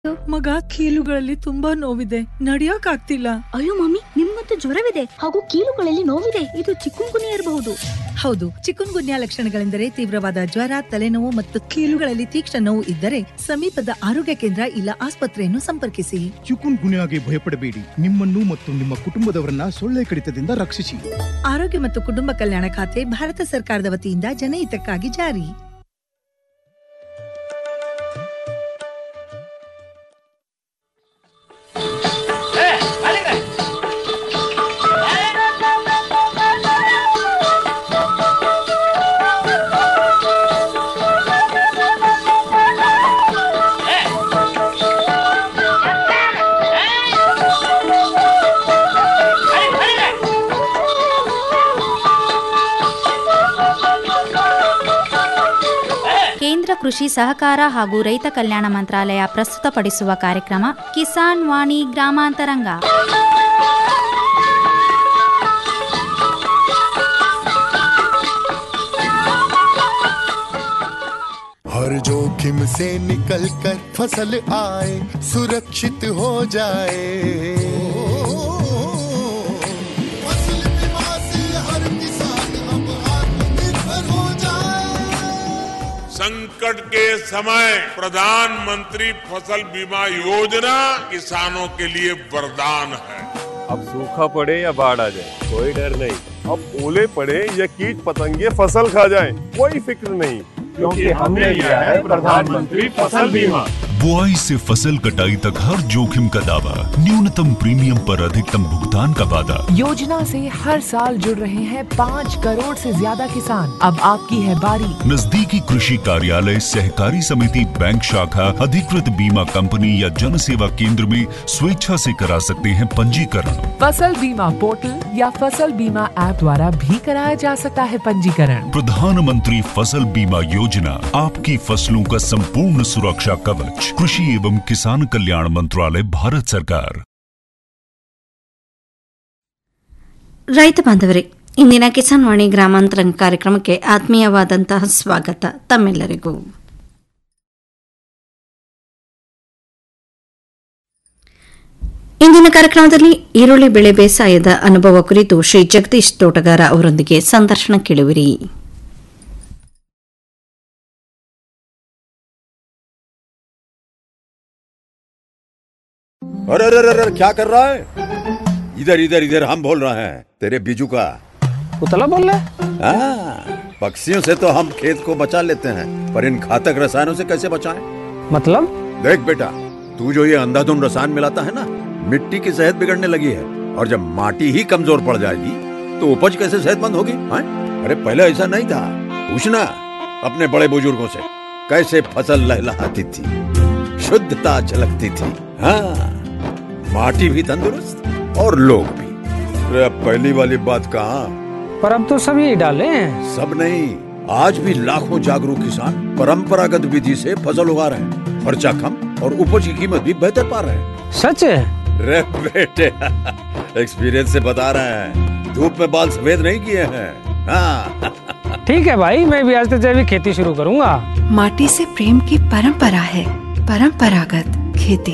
ಮಗ ಕೀಲುಗಳಲ್ಲಿ ತುಂಬಾ ನೋವಿದೆ ನಡಿಯಕ್ ಆಗ್ತಿಲ್ಲ ಅಯ್ಯೋ ಮಮ್ಮಿ ನಿಮ್ಗಂತೂ ಜ್ವರವಿದೆ ಹಾಗೂ ಕೀಲುಗಳಲ್ಲಿ ನೋವಿದೆ ಇದು ಚಿಕ್ಕುಂಗುನಿಯ ಇರಬಹುದು ಹೌದು ಚಿಕುನ್ ಗುನ್ಯಾ ಲಕ್ಷಣಗಳೆಂದರೆ ತೀವ್ರವಾದ ಜ್ವರ ತಲೆನೋವು ಮತ್ತು ಕೀಲುಗಳಲ್ಲಿ ತೀಕ್ಷ್ಣ ನೋವು ಇದ್ದರೆ ಸಮೀಪದ ಆರೋಗ್ಯ ಕೇಂದ್ರ ಇಲ್ಲ ಆಸ್ಪತ್ರೆಯನ್ನು ಸಂಪರ್ಕಿಸಿ ಚಿಕುನ್ ಗುನ್ಯಾಗೆ ಭಯಪಡಬೇಡಿ ನಿಮ್ಮನ್ನು ಮತ್ತು ನಿಮ್ಮ ಕುಟುಂಬದವರನ್ನ ಸೊಳ್ಳೆ ಕಡಿತದಿಂದ ರಕ್ಷಿಸಿ ಆರೋಗ್ಯ ಮತ್ತು ಕುಟುಂಬ ಕಲ್ಯಾಣ ಖಾತೆ ಭಾರತ ಸರ್ಕಾರದ ವತಿಯಿಂದ ಜನಹಿತಕ್ಕಾಗಿ ಜಾರಿ ಕೇಂದ್ರ ಕೃಷಿ ಸಹಕಾರ ಹಾಗೂ ರೈತ ಕಲ್ಯಾಣ ಮಂತ್ರಾಲಯ ಪ್ರಸ್ತುತಪಡಿಸುವ ಕಾರ್ಯಕ್ರಮ ಕಿಸಾನ್ ವಾಣಿ ಗ್ರಾಮಾಂತರಂಗ हर जोखिम से निकल कर फसल आए सुरक्षित हो जाए फसल बीमा से हर किसान अब आत्मनिर्भर हो जाए संकट के समय प्रधानमंत्री फसल बीमा योजना किसानों के लिए वरदान है अब सूखा पड़े या बाढ़ आ जाए कोई डर नहीं अब ओले पड़े या कीट पतंगे फसल खा जाए कोई फिक्र नहीं क्योंकि हमने लिया है प्रधानमंत्री फसल बीमा बुआई से फसल कटाई तक हर जोखिम का दावा न्यूनतम प्रीमियम पर अधिकतम भुगतान का वादा योजना से हर साल जुड़ रहे हैं पाँच करोड़ से ज्यादा किसान अब आपकी है बारी नजदीकी कृषि कार्यालय सहकारी समिति बैंक शाखा अधिकृत बीमा कंपनी या जन सेवा केंद्र में स्वेच्छा से करा सकते हैं पंजीकरण फसल बीमा पोर्टल या फसल बीमा ऐप द्वारा भी कराया जा सकता है पंजीकरण प्रधानमंत्री फसल बीमा योजना आपकी फसलों का संपूर्ण सुरक्षा कवच कृषि एवं किसान कल्याण मंत्रालय भारत सरकार ರೈತ ಬಾಂಧವರೇ ಇಂದಿನ ಕಿಸಾನ್ ವಾಣಿ ಗ್ರಾಮಾಂತರ ಕಾರ್ಯಕ್ರಮಕ್ಕೆ ಆತ್ಮೀಯವಾದಂತಹ ಸ್ವಾಗತ ತಮ್ಮೆಲ್ಲರಿಗೂ ಇಂದಿನ ಕಾರ್ಯಕ್ರಮದಲ್ಲಿ ಈರುಳ್ಳಿ ಬೆಳೆ ಬೇಸಾಯದ ಅನುಭವ ಕುರಿತು ಶ್ರೀ ಜಗದೀಶ್ ತೋಟಗಾರ ಅವರೊಂದಿಗೆ ಸಂದರ್ಶನ ಕೇಳುವಿರಿ अरे अरे अरे अरे, क्या कर रहा है इधर इधर इधर हम बोल रहे हैं तेरे बीजू का उतला बोल रहा हाँ, पक्षियों से तो हम खेत को बचा लेते हैं पर इन घातक रसायनों से कैसे बचाएं? मतलब देख बेटा तू जो ये अंधाधुंध रसायन मिलाता है ना मिट्टी की सेहत बिगड़ने लगी है और जब माटी ही कमजोर पड़ जाएगी तो उपज कैसे सेहतमंद होगी हाँ? अरे पहले ऐसा नहीं था पूछना अपने बड़े बुजुर्गों से कैसे फसल लहलहाती थी शुद्धता झलकती थी हाँ माटी भी तंदुरुस्त और लोग भी अरे अब पहली वाली बात कहाँ पर अब तो सब यही डाले हैं सब नहीं आज भी लाखों जागरूक किसान परंपरागत विधि से फसल उगा रहे हैं खर्चा कम और उपज की कीमत भी बेहतर पा रहे हैं सच है रे बेटे एक्सपीरियंस से बता रहे हैं धूप में बाल सफेद नहीं किए हैं हाँ ठीक है भाई मैं भी आज से जैविक खेती शुरू करूंगा माटी से प्रेम की परंपरा है परंपरागत खेती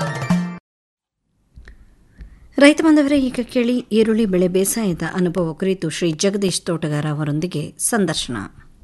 ರೈತ ಬಾಂಧವರೇ ಈಗ ಕೇಳಿ ಈರುಳ್ಳಿ ಬೆಳೆ ಬೇಸಾಯದ ಅನುಭವ ಕುರಿತು ಶ್ರೀ ಜಗದೀಶ್ ತೋಟಗಾರ ಅವರೊಂದಿಗೆ ಸಂದರ್ಶನ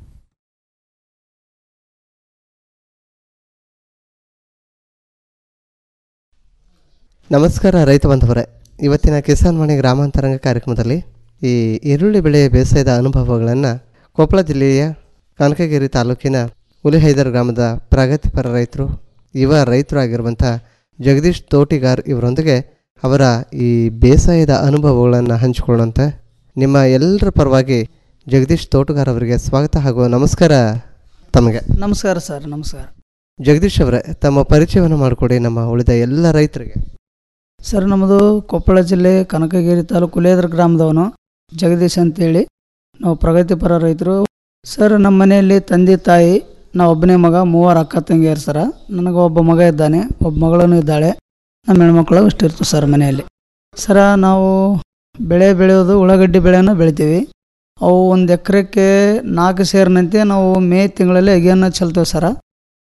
ನಮಸ್ಕಾರ ರೈತ ಬಾಂಧವರೇ ಇವತ್ತಿನ ಕಿಸಾನ್ ವಾಣಿ ಗ್ರಾಮಾಂತರಂಗ ಕಾರ್ಯಕ್ರಮದಲ್ಲಿ ಈ ಈರುಳ್ಳಿ ಬೆಳೆಯ ಬೇಸಾಯದ ಅನುಭವಗಳನ್ನು ಕೊಪ್ಪಳ ಜಿಲ್ಲೆಯ ಕನಕಗಿರಿ ತಾಲೂಕಿನ ಹುಲಿಹೈದರ್ ಗ್ರಾಮದ ಪ್ರಗತಿಪರ ರೈತರು ಯುವ ರೈತರು ಆಗಿರುವಂಥ ಜಗದೀಶ್ ತೋಟಿಗಾರ್ ಇವರೊಂದಿಗೆ ಅವರ ಈ ಬೇಸಾಯದ ಅನುಭವಗಳನ್ನು ಹಂಚಿಕೊಳ್ಳುವಂಥ ನಿಮ್ಮ ಎಲ್ಲರ ಪರವಾಗಿ ಜಗದೀಶ್ ತೋಟಗಾರ್ ಅವರಿಗೆ ಸ್ವಾಗತ ಹಾಗೂ ನಮಸ್ಕಾರ ತಮಗೆ ನಮಸ್ಕಾರ ಸರ್ ನಮಸ್ಕಾರ ಜಗದೀಶ್ ಅವರೇ ತಮ್ಮ ಪರಿಚಯವನ್ನು ಮಾಡಿಕೊಡಿ ನಮ್ಮ ಉಳಿದ ಎಲ್ಲ ರೈತರಿಗೆ ಸರ್ ನಮ್ಮದು ಕೊಪ್ಪಳ ಜಿಲ್ಲೆ ಕನಕಗಿರಿ ತಾಲೂಕು ಕುಲೇದ್ರ ಗ್ರಾಮದವನು ಜಗದೀಶ್ ಅಂತೇಳಿ ನಾವು ಪ್ರಗತಿಪರ ರೈತರು ಸರ್ ನಮ್ಮ ಮನೆಯಲ್ಲಿ ತಂದೆ ತಾಯಿ ನಾವು ಒಬ್ಬನೇ ಮಗ ಮೂವರು ಅಕ್ಕ ತಂಗಿಯರು ಸರ ನನಗೆ ಒಬ್ಬ ಮಗ ಇದ್ದಾನೆ ಒಬ್ಬ ಮಗಳೂ ಇದ್ದಾಳೆ ನಮ್ಮ ಹೆಣ್ಮಕ್ಳು ಇಷ್ಟಿರ್ತು ಸರ್ ಮನೆಯಲ್ಲಿ ಸರ ನಾವು ಬೆಳೆ ಬೆಳೆಯೋದು ಉಳ್ಳಾಗಡ್ಡಿ ಬೆಳೆಯನ್ನು ಬೆಳಿತೀವಿ ಅವು ಒಂದು ಎಕರೆಕ್ಕೆ ನಾಲ್ಕು ಸೇರಿನಂತೆ ನಾವು ಮೇ ತಿಂಗಳಲ್ಲಿ ಅಗಿಯನ್ನು ಚೆಲ್ತೇವೆ ಸರ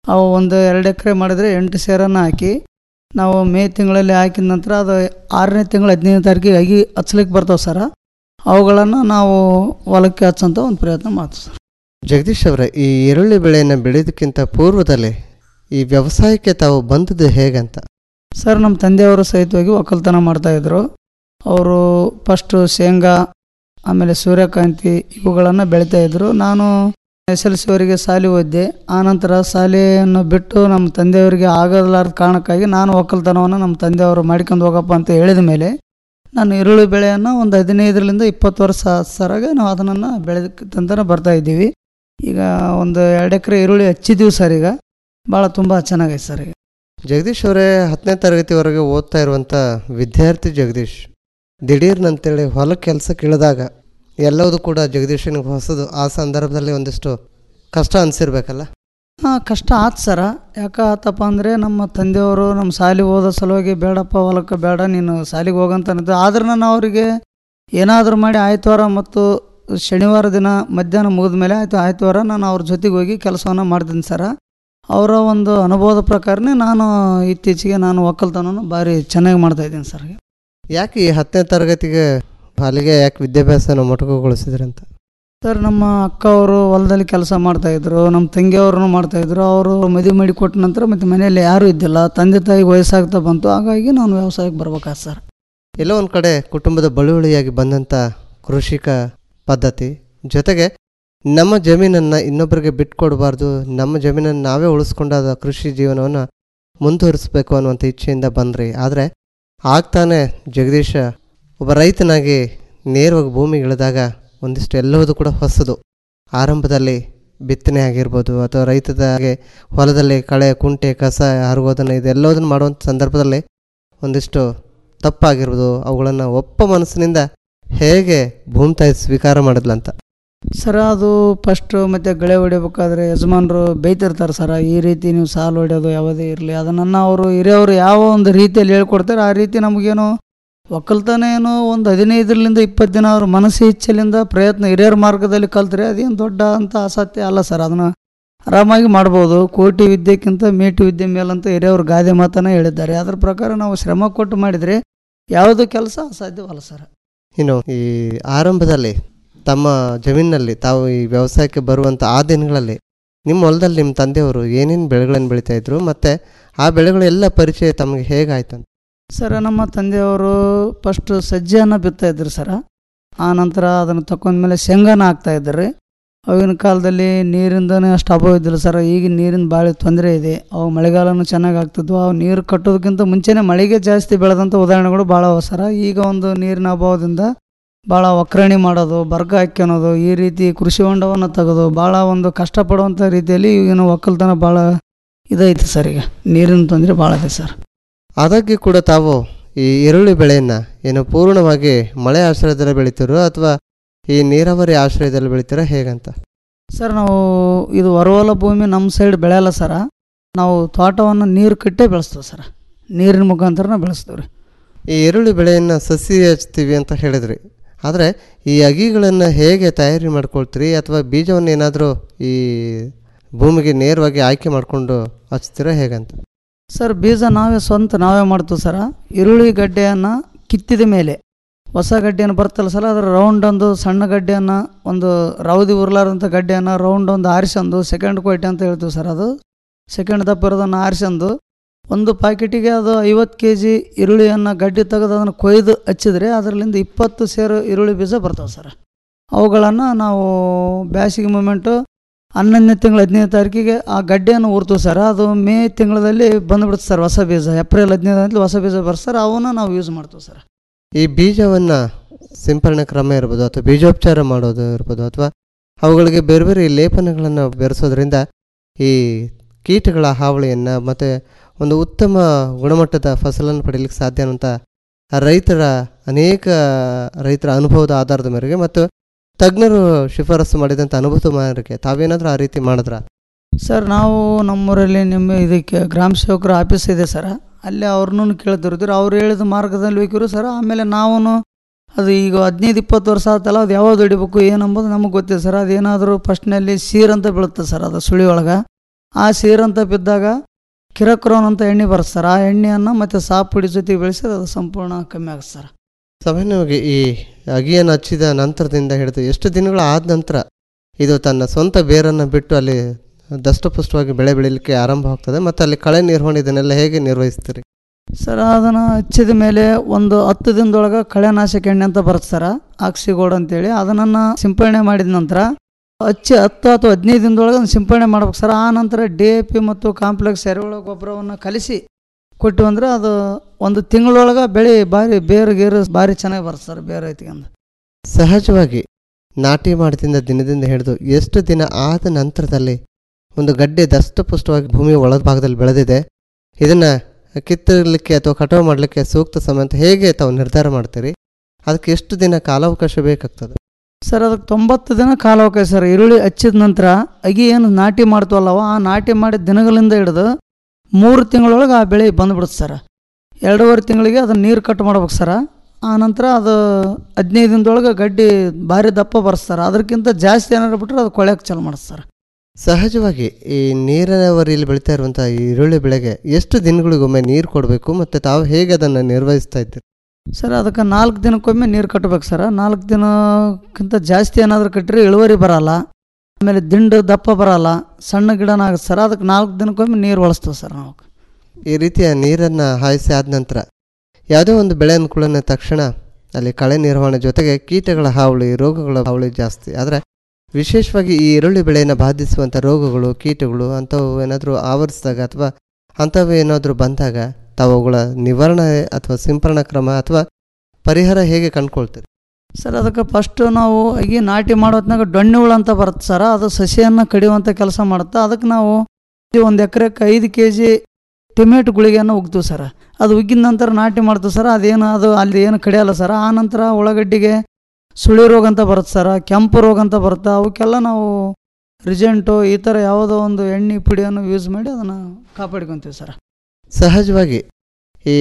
ಅವು ಒಂದು ಎರಡು ಎಕರೆ ಮಾಡಿದರೆ ಎಂಟು ಸೇರನ್ನು ಹಾಕಿ ನಾವು ಮೇ ತಿಂಗಳಲ್ಲಿ ಹಾಕಿದ ನಂತರ ಅದು ಆರನೇ ತಿಂಗಳು ಹದಿನೈದನೇ ತಾರೀಕಿಗೆ ಅಗಿ ಹಚ್ಲಿಕ್ಕೆ ಬರ್ತಾವೆ ಸರ ಅವುಗಳನ್ನು ನಾವು ಹೊಲಕ್ಕೆ ಹಚ್ಚೋಂಥ ಒಂದು ಪ್ರಯತ್ನ ಮಾಡ್ತೀವಿ ಸರ್ ಜಗದೀಶ್ ಅವರೇ ಈ ಈರುಳ್ಳಿ ಬೆಳೆಯನ್ನು ಬೆಳೆಯೋದಕ್ಕಿಂತ ಪೂರ್ವದಲ್ಲೇ ಈ ವ್ಯವಸಾಯಕ್ಕೆ ತಾವು ಬಂದದ್ದು ಹೇಗಂತ ಸರ್ ನಮ್ಮ ತಂದೆಯವರು ಸಹಿತವಾಗಿ ಒಕ್ಕಲ್ತನ ಮಾಡ್ತಾಯಿದ್ರು ಅವರು ಫಸ್ಟು ಶೇಂಗಾ ಆಮೇಲೆ ಸೂರ್ಯಕಾಂತಿ ಇವುಗಳನ್ನು ಬೆಳಿತಾಯಿದ್ರು ನಾನು ಎಸ್ ಎಲ್ ಸಿ ಅವರಿಗೆ ಶಾಲೆ ಓದಿದೆ ಆನಂತರ ಶಾಲೆಯನ್ನು ಬಿಟ್ಟು ನಮ್ಮ ತಂದೆಯವರಿಗೆ ಆಗಲಾರದ ಕಾರಣಕ್ಕಾಗಿ ನಾನು ಒಕ್ಕಲ್ತನವನ್ನು ನಮ್ಮ ತಂದೆಯವರು ಮಾಡ್ಕೊಂಡು ಹೋಗಪ್ಪ ಅಂತ ಹೇಳಿದ ಮೇಲೆ ನಾನು ಈರುಳ್ಳಿ ಬೆಳೆಯನ್ನು ಒಂದು ಹದಿನೈದರಿಂದ ಇಪ್ಪತ್ತು ವರ್ಷ ಸರಾಗ ನಾವು ಅದನ್ನು ಬೆಳೆದಕ್ಕಂತನೇ ಬರ್ತಾ ಇದ್ದೀವಿ ಈಗ ಒಂದು ಎರಡು ಎಕರೆ ಈರುಳ್ಳಿ ಹಚ್ಚಿದ್ದೀವಿ ಸರ್ ಈಗ ಭಾಳ ತುಂಬ ಚೆನ್ನಾಗೈತೆ ಸರ್ ಈಗ ಜಗದೀಶ್ ಅವರೇ ಹತ್ತನೇ ತರಗತಿವರೆಗೆ ಓದ್ತಾ ಇರುವಂಥ ವಿದ್ಯಾರ್ಥಿ ಜಗದೀಶ್ ದಿಢೀರ್ನಂತೇಳಿ ಹೊಲಕ್ಕೆ ಕೆಲಸಕ್ಕೆ ಇಳಿದಾಗ ಎಲ್ಲವೂ ಕೂಡ ಜಗದೀಶನಿಗೆ ಹೊಸದು ಆ ಸಂದರ್ಭದಲ್ಲಿ ಒಂದಿಷ್ಟು ಕಷ್ಟ ಅನಿಸಿರ್ಬೇಕಲ್ಲ ಹಾಂ ಕಷ್ಟ ಆತು ಸರ ಯಾಕೆ ಆತಪ್ಪ ಅಂದರೆ ನಮ್ಮ ತಂದೆಯವರು ನಮ್ಮ ಶಾಲೆಗೆ ಓದೋ ಸಲುವಾಗಿ ಬೇಡಪ್ಪ ಹೊಲಕ್ಕೆ ಬೇಡ ನೀನು ಶಾಲೆಗೆ ಹೋಗಂತ ಅನ್ನಿದ್ದು ಆದ್ರೆ ನಾನು ಅವರಿಗೆ ಏನಾದರೂ ಮಾಡಿ ಆಯ್ತವಾರ ಮತ್ತು ಶನಿವಾರ ದಿನ ಮಧ್ಯಾಹ್ನ ಮುಗಿದ ಮೇಲೆ ಆಯಿತು ಆಯ್ತವಾರ ನಾನು ಅವ್ರ ಜೊತೆಗೆ ಹೋಗಿ ಕೆಲಸವನ್ನು ಮಾಡ್ತೀನಿ ಸರ ಅವರ ಒಂದು ಅನುಭವದ ಪ್ರಕಾರನೇ ನಾನು ಇತ್ತೀಚೆಗೆ ನಾನು ಒಕ್ಕಲ್ತನವನ್ನು ಭಾರಿ ಚೆನ್ನಾಗಿ ಮಾಡ್ತಾಯಿದ್ದೀನಿ ಸರ್ ಯಾಕೆ ಈ ಹತ್ತನೇ ತರಗತಿಗೆ ಅಲ್ಲಿಗೆ ಯಾಕೆ ವಿದ್ಯಾಭ್ಯಾಸನ ಮೊಟಕುಗೊಳಿಸಿದ್ರಿ ಅಂತ ಸರ್ ನಮ್ಮ ಅಕ್ಕ ಅವರು ಹೊಲದಲ್ಲಿ ಕೆಲಸ ಮಾಡ್ತಾಯಿದ್ರು ನಮ್ಮ ತಂಗಿಯವ್ರನ್ನು ಮಾಡ್ತಾಯಿದ್ರು ಅವರು ಮದುವೆ ಮಾಡಿ ಕೊಟ್ಟ ನಂತರ ಮತ್ತು ಮನೆಯಲ್ಲಿ ಯಾರೂ ಇದ್ದಿಲ್ಲ ತಂದೆ ತಾಯಿಗೆ ವಯಸ್ಸಾಗ್ತಾ ಬಂತು ಹಾಗಾಗಿ ನಾನು ವ್ಯವಸಾಯಕ್ಕೆ ಬರ್ಬೇಕಾದ ಸರ್ ಎಲ್ಲೋ ಒಂದು ಕಡೆ ಕುಟುಂಬದ ಬಳುವಳಿಯಾಗಿ ಬಂದಂಥ ಕೃಷಿಕ ಪದ್ಧತಿ ಜೊತೆಗೆ ನಮ್ಮ ಜಮೀನನ್ನು ಇನ್ನೊಬ್ಬರಿಗೆ ಬಿಟ್ಕೊಡ್ಬಾರ್ದು ನಮ್ಮ ಜಮೀನನ್ನು ನಾವೇ ಉಳಿಸ್ಕೊಂಡಾದ ಕೃಷಿ ಜೀವನವನ್ನು ಮುಂದುವರಿಸಬೇಕು ಅನ್ನುವಂಥ ಇಚ್ಛೆಯಿಂದ ಬಂದ್ರಿ ಆದರೆ ಆಗ್ತಾನೆ ಜಗದೀಶ ಒಬ್ಬ ರೈತನಾಗಿ ನೇರವಾಗಿ ಭೂಮಿಗೆ ಇಳಿದಾಗ ಒಂದಿಷ್ಟು ಎಲ್ಲವೂ ಕೂಡ ಹೊಸದು ಆರಂಭದಲ್ಲಿ ಬಿತ್ತನೆ ಆಗಿರ್ಬೋದು ಅಥವಾ ರೈತದಾಗೆ ಹೊಲದಲ್ಲಿ ಕಳೆ ಕುಂಟೆ ಕಸ ಹರಗೋದನ್ನು ಇದೆಲ್ಲದನ್ನು ಮಾಡುವಂಥ ಸಂದರ್ಭದಲ್ಲಿ ಒಂದಿಷ್ಟು ತಪ್ಪಾಗಿರ್ಬೋದು ಅವುಗಳನ್ನು ಒಪ್ಪ ಮನಸ್ಸಿನಿಂದ ಹೇಗೆ ಭೂಮಿ ತಾಯಿ ಸ್ವೀಕಾರ ಮಾಡಿದ್ಲಂತ ಸರ ಅದು ಫಸ್ಟು ಮತ್ತು ಗಳೆ ಹೊಡಿಬೇಕಾದ್ರೆ ಯಜಮಾನರು ಬೈತಿರ್ತಾರೆ ಸರ ಈ ರೀತಿ ನೀವು ಸಾಲು ಹೊಡೆಯೋದು ಯಾವುದೇ ಇರಲಿ ಅದನ್ನು ಅವರು ಹಿರಿಯವರು ಯಾವ ಒಂದು ರೀತಿಯಲ್ಲಿ ಹೇಳ್ಕೊಡ್ತಾರೆ ಆ ರೀತಿ ನಮಗೇನು ಒಕ್ಕಲ್ತನ ಏನೋ ಒಂದು ಹದಿನೈದರಿಂದ ಇಪ್ಪತ್ತು ದಿನ ಅವ್ರ ಮನಸ್ಸು ಇಚ್ಛೆಲಿಂದ ಪ್ರಯತ್ನ ಹಿರಿಯರ ಮಾರ್ಗದಲ್ಲಿ ಕಲ್ತ್ರೆ ಅದೇನು ದೊಡ್ಡ ಅಂತ ಅಸತ್ಯ ಅಲ್ಲ ಸರ್ ಅದನ್ನು ಆರಾಮಾಗಿ ಮಾಡ್ಬೋದು ಕೋಟಿ ವಿದ್ಯೆಕ್ಕಿಂತ ಮೇಟಿ ವಿದ್ಯೆ ಮೇಲಂತ ಹಿರಿಯವರು ಗಾದೆ ಮಾತನ್ನು ಹೇಳಿದ್ದಾರೆ ಅದ್ರ ಪ್ರಕಾರ ನಾವು ಶ್ರಮ ಕೊಟ್ಟು ಮಾಡಿದರೆ ಯಾವುದು ಕೆಲಸ ಅಸಾಧ್ಯವಲ್ಲ ಸರ್ ಇನ್ನು ಈ ಆರಂಭದಲ್ಲಿ ತಮ್ಮ ಜಮೀನಿನಲ್ಲಿ ತಾವು ಈ ವ್ಯವಸಾಯಕ್ಕೆ ಬರುವಂಥ ಆ ದಿನಗಳಲ್ಲಿ ನಿಮ್ಮ ಹೊಲದಲ್ಲಿ ನಿಮ್ಮ ತಂದೆಯವರು ಏನೇನು ಬೆಳೆಗಳನ್ನು ಬೆಳೀತಾ ಇದ್ರು ಮತ್ತು ಆ ಬೆಳೆಗಳೆಲ್ಲ ಪರಿಚಯ ತಮಗೆ ಹೇಗಾಯ್ತು ಅಂತ ಸರ್ ನಮ್ಮ ತಂದೆಯವರು ಫಸ್ಟು ಸಜ್ಜೆಯನ್ನು ಬಿತ್ತಾ ಇದ್ರು ಸರ ಆ ನಂತರ ಅದನ್ನು ತಕೊಂಡ್ಮೇಲೆ ಶೇಂಗಾನ ಹಾಕ್ತಾ ಇದ್ದಾರೆ ಅವಾಗಿನ ಕಾಲದಲ್ಲಿ ನೀರಿಂದನೇ ಅಷ್ಟು ಅಭಾವ ಇದ್ದಿಲ್ಲ ಸರ್ ಈಗ ನೀರಿನ ಭಾಳ ತೊಂದರೆ ಇದೆ ಅವು ಮಳೆಗಾಲನೂ ಚೆನ್ನಾಗಿ ಆಗ್ತಿದ್ವು ಅವು ನೀರು ಕಟ್ಟೋದಕ್ಕಿಂತ ಮುಂಚೆನೇ ಮಳೆಗೆ ಜಾಸ್ತಿ ಬೆಳೆದಂಥ ಉದಾಹರಣೆಗಳು ಭಾಳ ಅವ ಸರ ಈಗ ಒಂದು ನೀರಿನ ಅಭಾವದಿಂದ ಭಾಳ ಒಕ್ಕರಣೆ ಮಾಡೋದು ಬರ್ಗ ಹಾಕ್ಯನೋದು ಈ ರೀತಿ ಕೃಷಿ ಹೊಂಡವನ್ನು ತೆಗೆದು ಭಾಳ ಒಂದು ಕಷ್ಟಪಡುವಂಥ ರೀತಿಯಲ್ಲಿ ಈಗಿನ ಒಕ್ಕಲ್ತನ ಭಾಳ ಇದೈತೆ ಸರ್ ಈಗ ನೀರಿನ ತೊಂದರೆ ಭಾಳ ಇದೆ ಸರ್ ಆದಾಗ್ಯೂ ಕೂಡ ತಾವು ಈ ಈರುಳ್ಳಿ ಬೆಳೆಯನ್ನು ಏನು ಪೂರ್ಣವಾಗಿ ಮಳೆ ಆಶ್ರಯದಲ್ಲಿ ಬೆಳಿತೀರೋ ಅಥವಾ ಈ ನೀರಾವರಿ ಆಶ್ರಯದಲ್ಲಿ ಬೆಳಿತೀರೋ ಹೇಗಂತ ಸರ್ ನಾವು ಇದು ಹೊರವಲ ಭೂಮಿ ನಮ್ಮ ಸೈಡ್ ಬೆಳೆಯಲ್ಲ ಸರ ನಾವು ತೋಟವನ್ನು ನೀರು ಕಟ್ಟೇ ಬೆಳೆಸ್ತೇವೆ ಸರ್ ನೀರಿನ ಮುಖಾಂತರನೇ ಬೆಳೆಸ್ತೇವೆ ರೀ ಈ ಈರುಳ್ಳಿ ಬೆಳೆಯನ್ನು ಸಸಿ ಹಚ್ತೀವಿ ಅಂತ ಹೇಳಿದ್ರಿ ಆದರೆ ಈ ಅಗಿಗಳನ್ನು ಹೇಗೆ ತಯಾರಿ ಮಾಡ್ಕೊಳ್ತೀರಿ ಅಥವಾ ಬೀಜವನ್ನು ಏನಾದರೂ ಈ ಭೂಮಿಗೆ ನೇರವಾಗಿ ಆಯ್ಕೆ ಮಾಡಿಕೊಂಡು ಹಚ್ತೀರಾ ಹೇಗಂತ ಸರ್ ಬೀಜ ನಾವೇ ಸ್ವಂತ ನಾವೇ ಮಾಡ್ತೀವಿ ಸರ ಈರುಳ್ಳಿ ಗಡ್ಡೆಯನ್ನು ಕಿತ್ತಿದ ಮೇಲೆ ಹೊಸ ಗಡ್ಡೆಯನ್ನು ಬರ್ತಲ್ಲ ಸರ್ ಅದರ ರೌಂಡ್ ಒಂದು ಸಣ್ಣ ಗಡ್ಡೆಯನ್ನು ಒಂದು ರೌದಿ ಉರ್ಲಾರಂಥ ಗಡ್ಡೆಯನ್ನು ರೌಂಡ್ ಒಂದು ಆರಿಸಂದು ಸೆಕೆಂಡ್ ಕ್ವಾಲಿಟಿ ಅಂತ ಹೇಳ್ತೀವಿ ಸರ್ ಅದು ಸೆಕೆಂಡ್ ದಪ್ಪ ಇರೋದನ್ನು ಆರಿಸಂದು ಒಂದು ಪ್ಯಾಕೆಟಿಗೆ ಅದು ಐವತ್ತು ಕೆ ಜಿ ಈರುಳ್ಳಿಯನ್ನು ಗಡ್ಡೆ ತೆಗೆದು ಅದನ್ನು ಕೊಯ್ದು ಹಚ್ಚಿದ್ರೆ ಅದರಲ್ಲಿಂದ ಇಪ್ಪತ್ತು ಸೇರು ಈರುಳ್ಳಿ ಬೀಜ ಬರ್ತಾವೆ ಸರ್ ಅವುಗಳನ್ನು ನಾವು ಬ್ಯಾಸಿಗೆ ಮೂಮೆಂಟು ಹನ್ನೊಂದನೇ ತಿಂಗಳು ಹದಿನೈದು ತಾರೀಕಿಗೆ ಆ ಗಡ್ಡೆಯನ್ನು ಊರ್ತೀವಿ ಸರ್ ಅದು ಮೇ ತಿಂಗಳಲ್ಲಿ ಬಂದುಬಿಡುತ್ತೆ ಸರ್ ಹೊಸ ಬೀಜ ಏಪ್ರಿಲ್ ಹದಿನೈದರಲ್ಲಿ ಹೊಸ ಬೀಜ ಬರ್ತಾರೆ ಅವನ್ನ ನಾವು ಯೂಸ್ ಮಾಡ್ತೀವಿ ಸರ್ ಈ ಬೀಜವನ್ನು ಸಿಂಪರಣೆ ಕ್ರಮ ಇರ್ಬೋದು ಅಥವಾ ಬೀಜೋಪಚಾರ ಮಾಡೋದು ಇರ್ಬೋದು ಅಥವಾ ಅವುಗಳಿಗೆ ಬೇರೆ ಬೇರೆ ಲೇಪನಗಳನ್ನು ಬೆರೆಸೋದ್ರಿಂದ ಈ ಕೀಟಗಳ ಹಾವಳಿಯನ್ನು ಮತ್ತು ಒಂದು ಉತ್ತಮ ಗುಣಮಟ್ಟದ ಫಸಲನ್ನು ಪಡೀಲಿಕ್ಕೆ ಸಾಧ್ಯ ಅನ್ನೋಂಥ ರೈತರ ಅನೇಕ ರೈತರ ಅನುಭವದ ಆಧಾರದ ಮೇರೆಗೆ ಮತ್ತು ತಜ್ಞರು ಶಿಫಾರಸು ಮಾಡಿದಂಥ ಅನುಭವದ ಮೇರೆಗೆ ತಾವೇನಾದರೂ ಆ ರೀತಿ ಮಾಡಿದ್ರ ಸರ್ ನಾವು ನಮ್ಮೂರಲ್ಲಿ ನಿಮ್ಮ ಇದಕ್ಕೆ ಗ್ರಾಮ ಸೇವಕರ ಆಫೀಸ್ ಇದೆ ಸರ್ ಅಲ್ಲಿ ಅವ್ರನ್ನೂ ಕೇಳ್ತಿರ್ತೀವಿ ಅವ್ರು ಹೇಳಿದ ಮಾರ್ಗದಲ್ಲಿ ಹೋಗಿರು ಸರ್ ಆಮೇಲೆ ನಾವು ಅದು ಈಗ ಹದಿನೈದು ಇಪ್ಪತ್ತು ವರ್ಷ ಆತಲ್ಲ ಅದು ಯಾವಾಗ ಹೊಡಿಬೇಕು ಏನಂಬುದು ನಮಗೆ ಗೊತ್ತಿದೆ ಸರ್ ಅದೇನಾದರೂ ಫಸ್ಟ್ನಲ್ಲಿ ಸೀರ್ ಅಂತ ಬೀಳುತ್ತೆ ಸರ್ ಅದು ಸುಳಿ ಒಳಗೆ ಆ ಸೀರಂತ ಬಿದ್ದಾಗ ಕಿರಕ್ರೋನ್ ಅಂತ ಎಣ್ಣೆ ಬರುತ್ತೆ ಸರ್ ಆ ಎಣ್ಣೆಯನ್ನು ಮತ್ತು ಸಾಪ್ ಪುಡಿ ಜೊತೆಗೆ ಬೆಳೆಸಿದ್ರೆ ಅದು ಸಂಪೂರ್ಣ ಕಮ್ಮಿ ಆಗುತ್ತೆ ಸರ್ ಸಾಮಾನ್ಯವಾಗಿ ಈ ಅಗಿಯನ್ನು ಹಚ್ಚಿದ ನಂತರದಿಂದ ಹಿಡಿದು ಎಷ್ಟು ದಿನಗಳ ಆದ ನಂತರ ಇದು ತನ್ನ ಸ್ವಂತ ಬೇರನ್ನು ಬಿಟ್ಟು ಅಲ್ಲಿ ದಷ್ಟಪುಷ್ಟವಾಗಿ ಬೆಳೆ ಬೆಳೀಲಿಕ್ಕೆ ಆರಂಭ ಆಗ್ತದೆ ಮತ್ತು ಅಲ್ಲಿ ಕಳೆ ನಿರ್ವಹಣೆ ಇದನ್ನೆಲ್ಲ ಹೇಗೆ ನಿರ್ವಹಿಸ್ತೀರಿ ಸರ್ ಅದನ್ನು ಹಚ್ಚಿದ ಮೇಲೆ ಒಂದು ಹತ್ತು ದಿನದೊಳಗೆ ಕಳೆನಾಶಕ ಎಣ್ಣೆ ಅಂತ ಬರುತ್ತೆ ಸರ್ ಆಕ್ಸಿಗೋಲ್ಡ್ ಅಂತೇಳಿ ಅದನ್ನು ಸಿಂಪಡಣೆ ಮಾಡಿದ ನಂತರ ಹಚ್ಚಿ ಹತ್ತು ಅಥವಾ ಹದಿನೈದು ದಿನದೊಳಗೆ ಅದನ್ನ ಸಿಂಪಡಣೆ ಮಾಡ್ಬೇಕು ಸರ್ ಆ ನಂತರ ಡಿ ಎ ಪಿ ಮತ್ತು ಕಾಂಪ್ಲೆಕ್ಸ್ ಎರೆಹುಳ ಗೊಬ್ಬರವನ್ನು ಕಲಿಸಿ ಕೊಟ್ಟು ಅಂದರೆ ಅದು ಒಂದು ತಿಂಗಳೊಳಗೆ ಬೆಳೆ ಭಾರಿ ಬೇರು ಗೇರು ಭಾರಿ ಚೆನ್ನಾಗಿ ಬರುತ್ತೆ ಸರ್ ಬೇರೆ ರೈತಿಗೆ ಸಹಜವಾಗಿ ನಾಟಿ ಮಾಡಿದಿಂದ ದಿನದಿಂದ ಹಿಡಿದು ಎಷ್ಟು ದಿನ ಆದ ನಂತರದಲ್ಲಿ ಒಂದು ಗಡ್ಡೆ ದಷ್ಟಪುಷ್ಟವಾಗಿ ಭೂಮಿಯ ಒಳಭಾಗದಲ್ಲಿ ಬೆಳೆದಿದೆ ಇದನ್ನು ಕಿತ್ತಲಿಕ್ಕೆ ಅಥವಾ ಕಟಾವು ಮಾಡಲಿಕ್ಕೆ ಸೂಕ್ತ ಸಮಯ ಅಂತ ಹೇಗೆ ತಾವು ನಿರ್ಧಾರ ಮಾಡ್ತೀರಿ ಅದಕ್ಕೆ ಎಷ್ಟು ದಿನ ಕಾಲಾವಕಾಶ ಬೇಕಾಗ್ತದೆ ಸರ್ ಅದಕ್ಕೆ ತೊಂಬತ್ತು ದಿನ ಕಾಲಾವಕಾಶ ಸರ್ ಈರುಳ್ಳಿ ಹಚ್ಚಿದ ನಂತರ ಅಗಿ ಏನು ನಾಟಿ ಮಾಡ್ತೀವಲ್ಲವ ಆ ನಾಟಿ ಮಾಡಿದ ದಿನಗಳಿಂದ ಹಿಡಿದು ಮೂರು ತಿಂಗಳೊಳಗೆ ಆ ಬೆಳೆ ಬಂದ್ಬಿಡುತ್ತೆ ಸರ್ ಎರಡೂವರೆ ತಿಂಗಳಿಗೆ ಅದನ್ನು ನೀರು ಕಟ್ ಮಾಡ್ಬೇಕು ಸರ ಆ ನಂತರ ಅದು ಹದಿನೈದು ದಿನದೊಳಗೆ ಗಡ್ಡಿ ಭಾರಿ ದಪ್ಪ ಬರುತ್ತೆ ಸರ್ ಅದಕ್ಕಿಂತ ಜಾಸ್ತಿ ಏನಾರು ಬಿಟ್ಟರೆ ಅದು ಕೊಳೆಯೋಕೆ ಚಾಲು ಮಾಡುತ್ತೆ ಸರ್ ಸಹಜವಾಗಿ ಈ ನೀರಾವರಿಯಲ್ಲಿ ಬೆಳೀತಾ ಇರುವಂಥ ಈ ಈರುಳ್ಳಿ ಬೆಳೆಗೆ ಎಷ್ಟು ದಿನಗಳಿಗೊಮ್ಮೆ ನೀರು ಕೊಡಬೇಕು ಮತ್ತು ತಾವು ಹೇಗೆ ಅದನ್ನು ನಿರ್ವಹಿಸ್ತಾ ಇದ್ದೀರಿ ಸರ್ ಅದಕ್ಕೆ ನಾಲ್ಕು ದಿನಕ್ಕೊಮ್ಮೆ ನೀರು ಕಟ್ಟಬೇಕು ಸರ್ ನಾಲ್ಕು ದಿನಕ್ಕಿಂತ ಜಾಸ್ತಿ ಏನಾದರೂ ಕಟ್ಟಿದ್ರೆ ಇಳುವರಿ ಬರಲ್ಲ ಆಮೇಲೆ ದಿಂಡು ದಪ್ಪ ಬರಲ್ಲ ಸಣ್ಣ ಗಿಡನ ಆಗುತ್ತೆ ಸರ್ ಅದಕ್ಕೆ ನಾಲ್ಕು ದಿನಕ್ಕೊಮ್ಮೆ ನೀರು ಒಳಸ್ತೇವೆ ಸರ್ ನಾವು ಈ ರೀತಿಯ ನೀರನ್ನು ಹಾಯಿಸಿ ಆದ ನಂತರ ಯಾವುದೋ ಒಂದು ಬೆಳೆ ಅನುಕೂಲನ ತಕ್ಷಣ ಅಲ್ಲಿ ಕಳೆ ನಿರ್ವಹಣೆ ಜೊತೆಗೆ ಕೀಟಗಳ ಹಾವಳಿ ರೋಗಗಳ ಹಾವಳಿ ಜಾಸ್ತಿ ಆದರೆ ವಿಶೇಷವಾಗಿ ಈ ಈರುಳ್ಳಿ ಬೆಳೆಯನ್ನು ಬಾಧಿಸುವಂಥ ರೋಗಗಳು ಕೀಟಗಳು ಅಂಥವು ಏನಾದರೂ ಆವರಿಸಿದಾಗ ಅಥವಾ ಅಂಥವು ಏನಾದರೂ ಬಂದಾಗ ತಾವು ಅವುಗಳ ನಿವಾರಣೆ ಅಥವಾ ಸಿಂಪರಣಾ ಕ್ರಮ ಅಥವಾ ಪರಿಹಾರ ಹೇಗೆ ಕಂಡುಕೊಳ್ತೀರಿ ಸರ್ ಅದಕ್ಕೆ ಫಸ್ಟು ನಾವು ಅಗಿ ನಾಟಿ ಮಾಡೋತ್ನಾಗ ಡೊಣ್ಣೆ ಹುಳ ಅಂತ ಬರುತ್ತೆ ಸರ್ ಅದು ಸಸಿಯನ್ನು ಕಡಿಯುವಂಥ ಕೆಲಸ ಮಾಡುತ್ತೆ ಅದಕ್ಕೆ ನಾವು ಒಂದು ಎಕರೆಗೆ ಐದು ಕೆ ಜಿ ಟೊಮೆಟೊ ಗುಳಿಗೆಯನ್ನು ಉಗ್ತೀವಿ ಸರ್ ಅದು ಉಗ್ಗಿದ ನಂತರ ನಾಟಿ ಮಾಡ್ತೀವಿ ಸರ್ ಅದೇನು ಅದು ಅಲ್ಲಿ ಏನು ಕಡಿಯಲ್ಲ ಸರ್ ಆ ನಂತರ ಉಳ್ಳಾಗಡ್ಡಿಗೆ ಸುಳಿ ರೋಗ ಅಂತ ಬರುತ್ತೆ ಸರ್ ಕೆಂಪು ರೋಗ ಅಂತ ಬರುತ್ತೆ ಅವಕ್ಕೆಲ್ಲ ನಾವು ರಿಜೆಂಟು ಈ ಥರ ಯಾವುದೋ ಒಂದು ಎಣ್ಣೆ ಪುಡಿಯನ್ನು ಯೂಸ್ ಮಾಡಿ ಅದನ್ನು ಕಾಪಾಡ್ಕೊತೀವಿ ಸರ್ ಸಹಜವಾಗಿ ಈ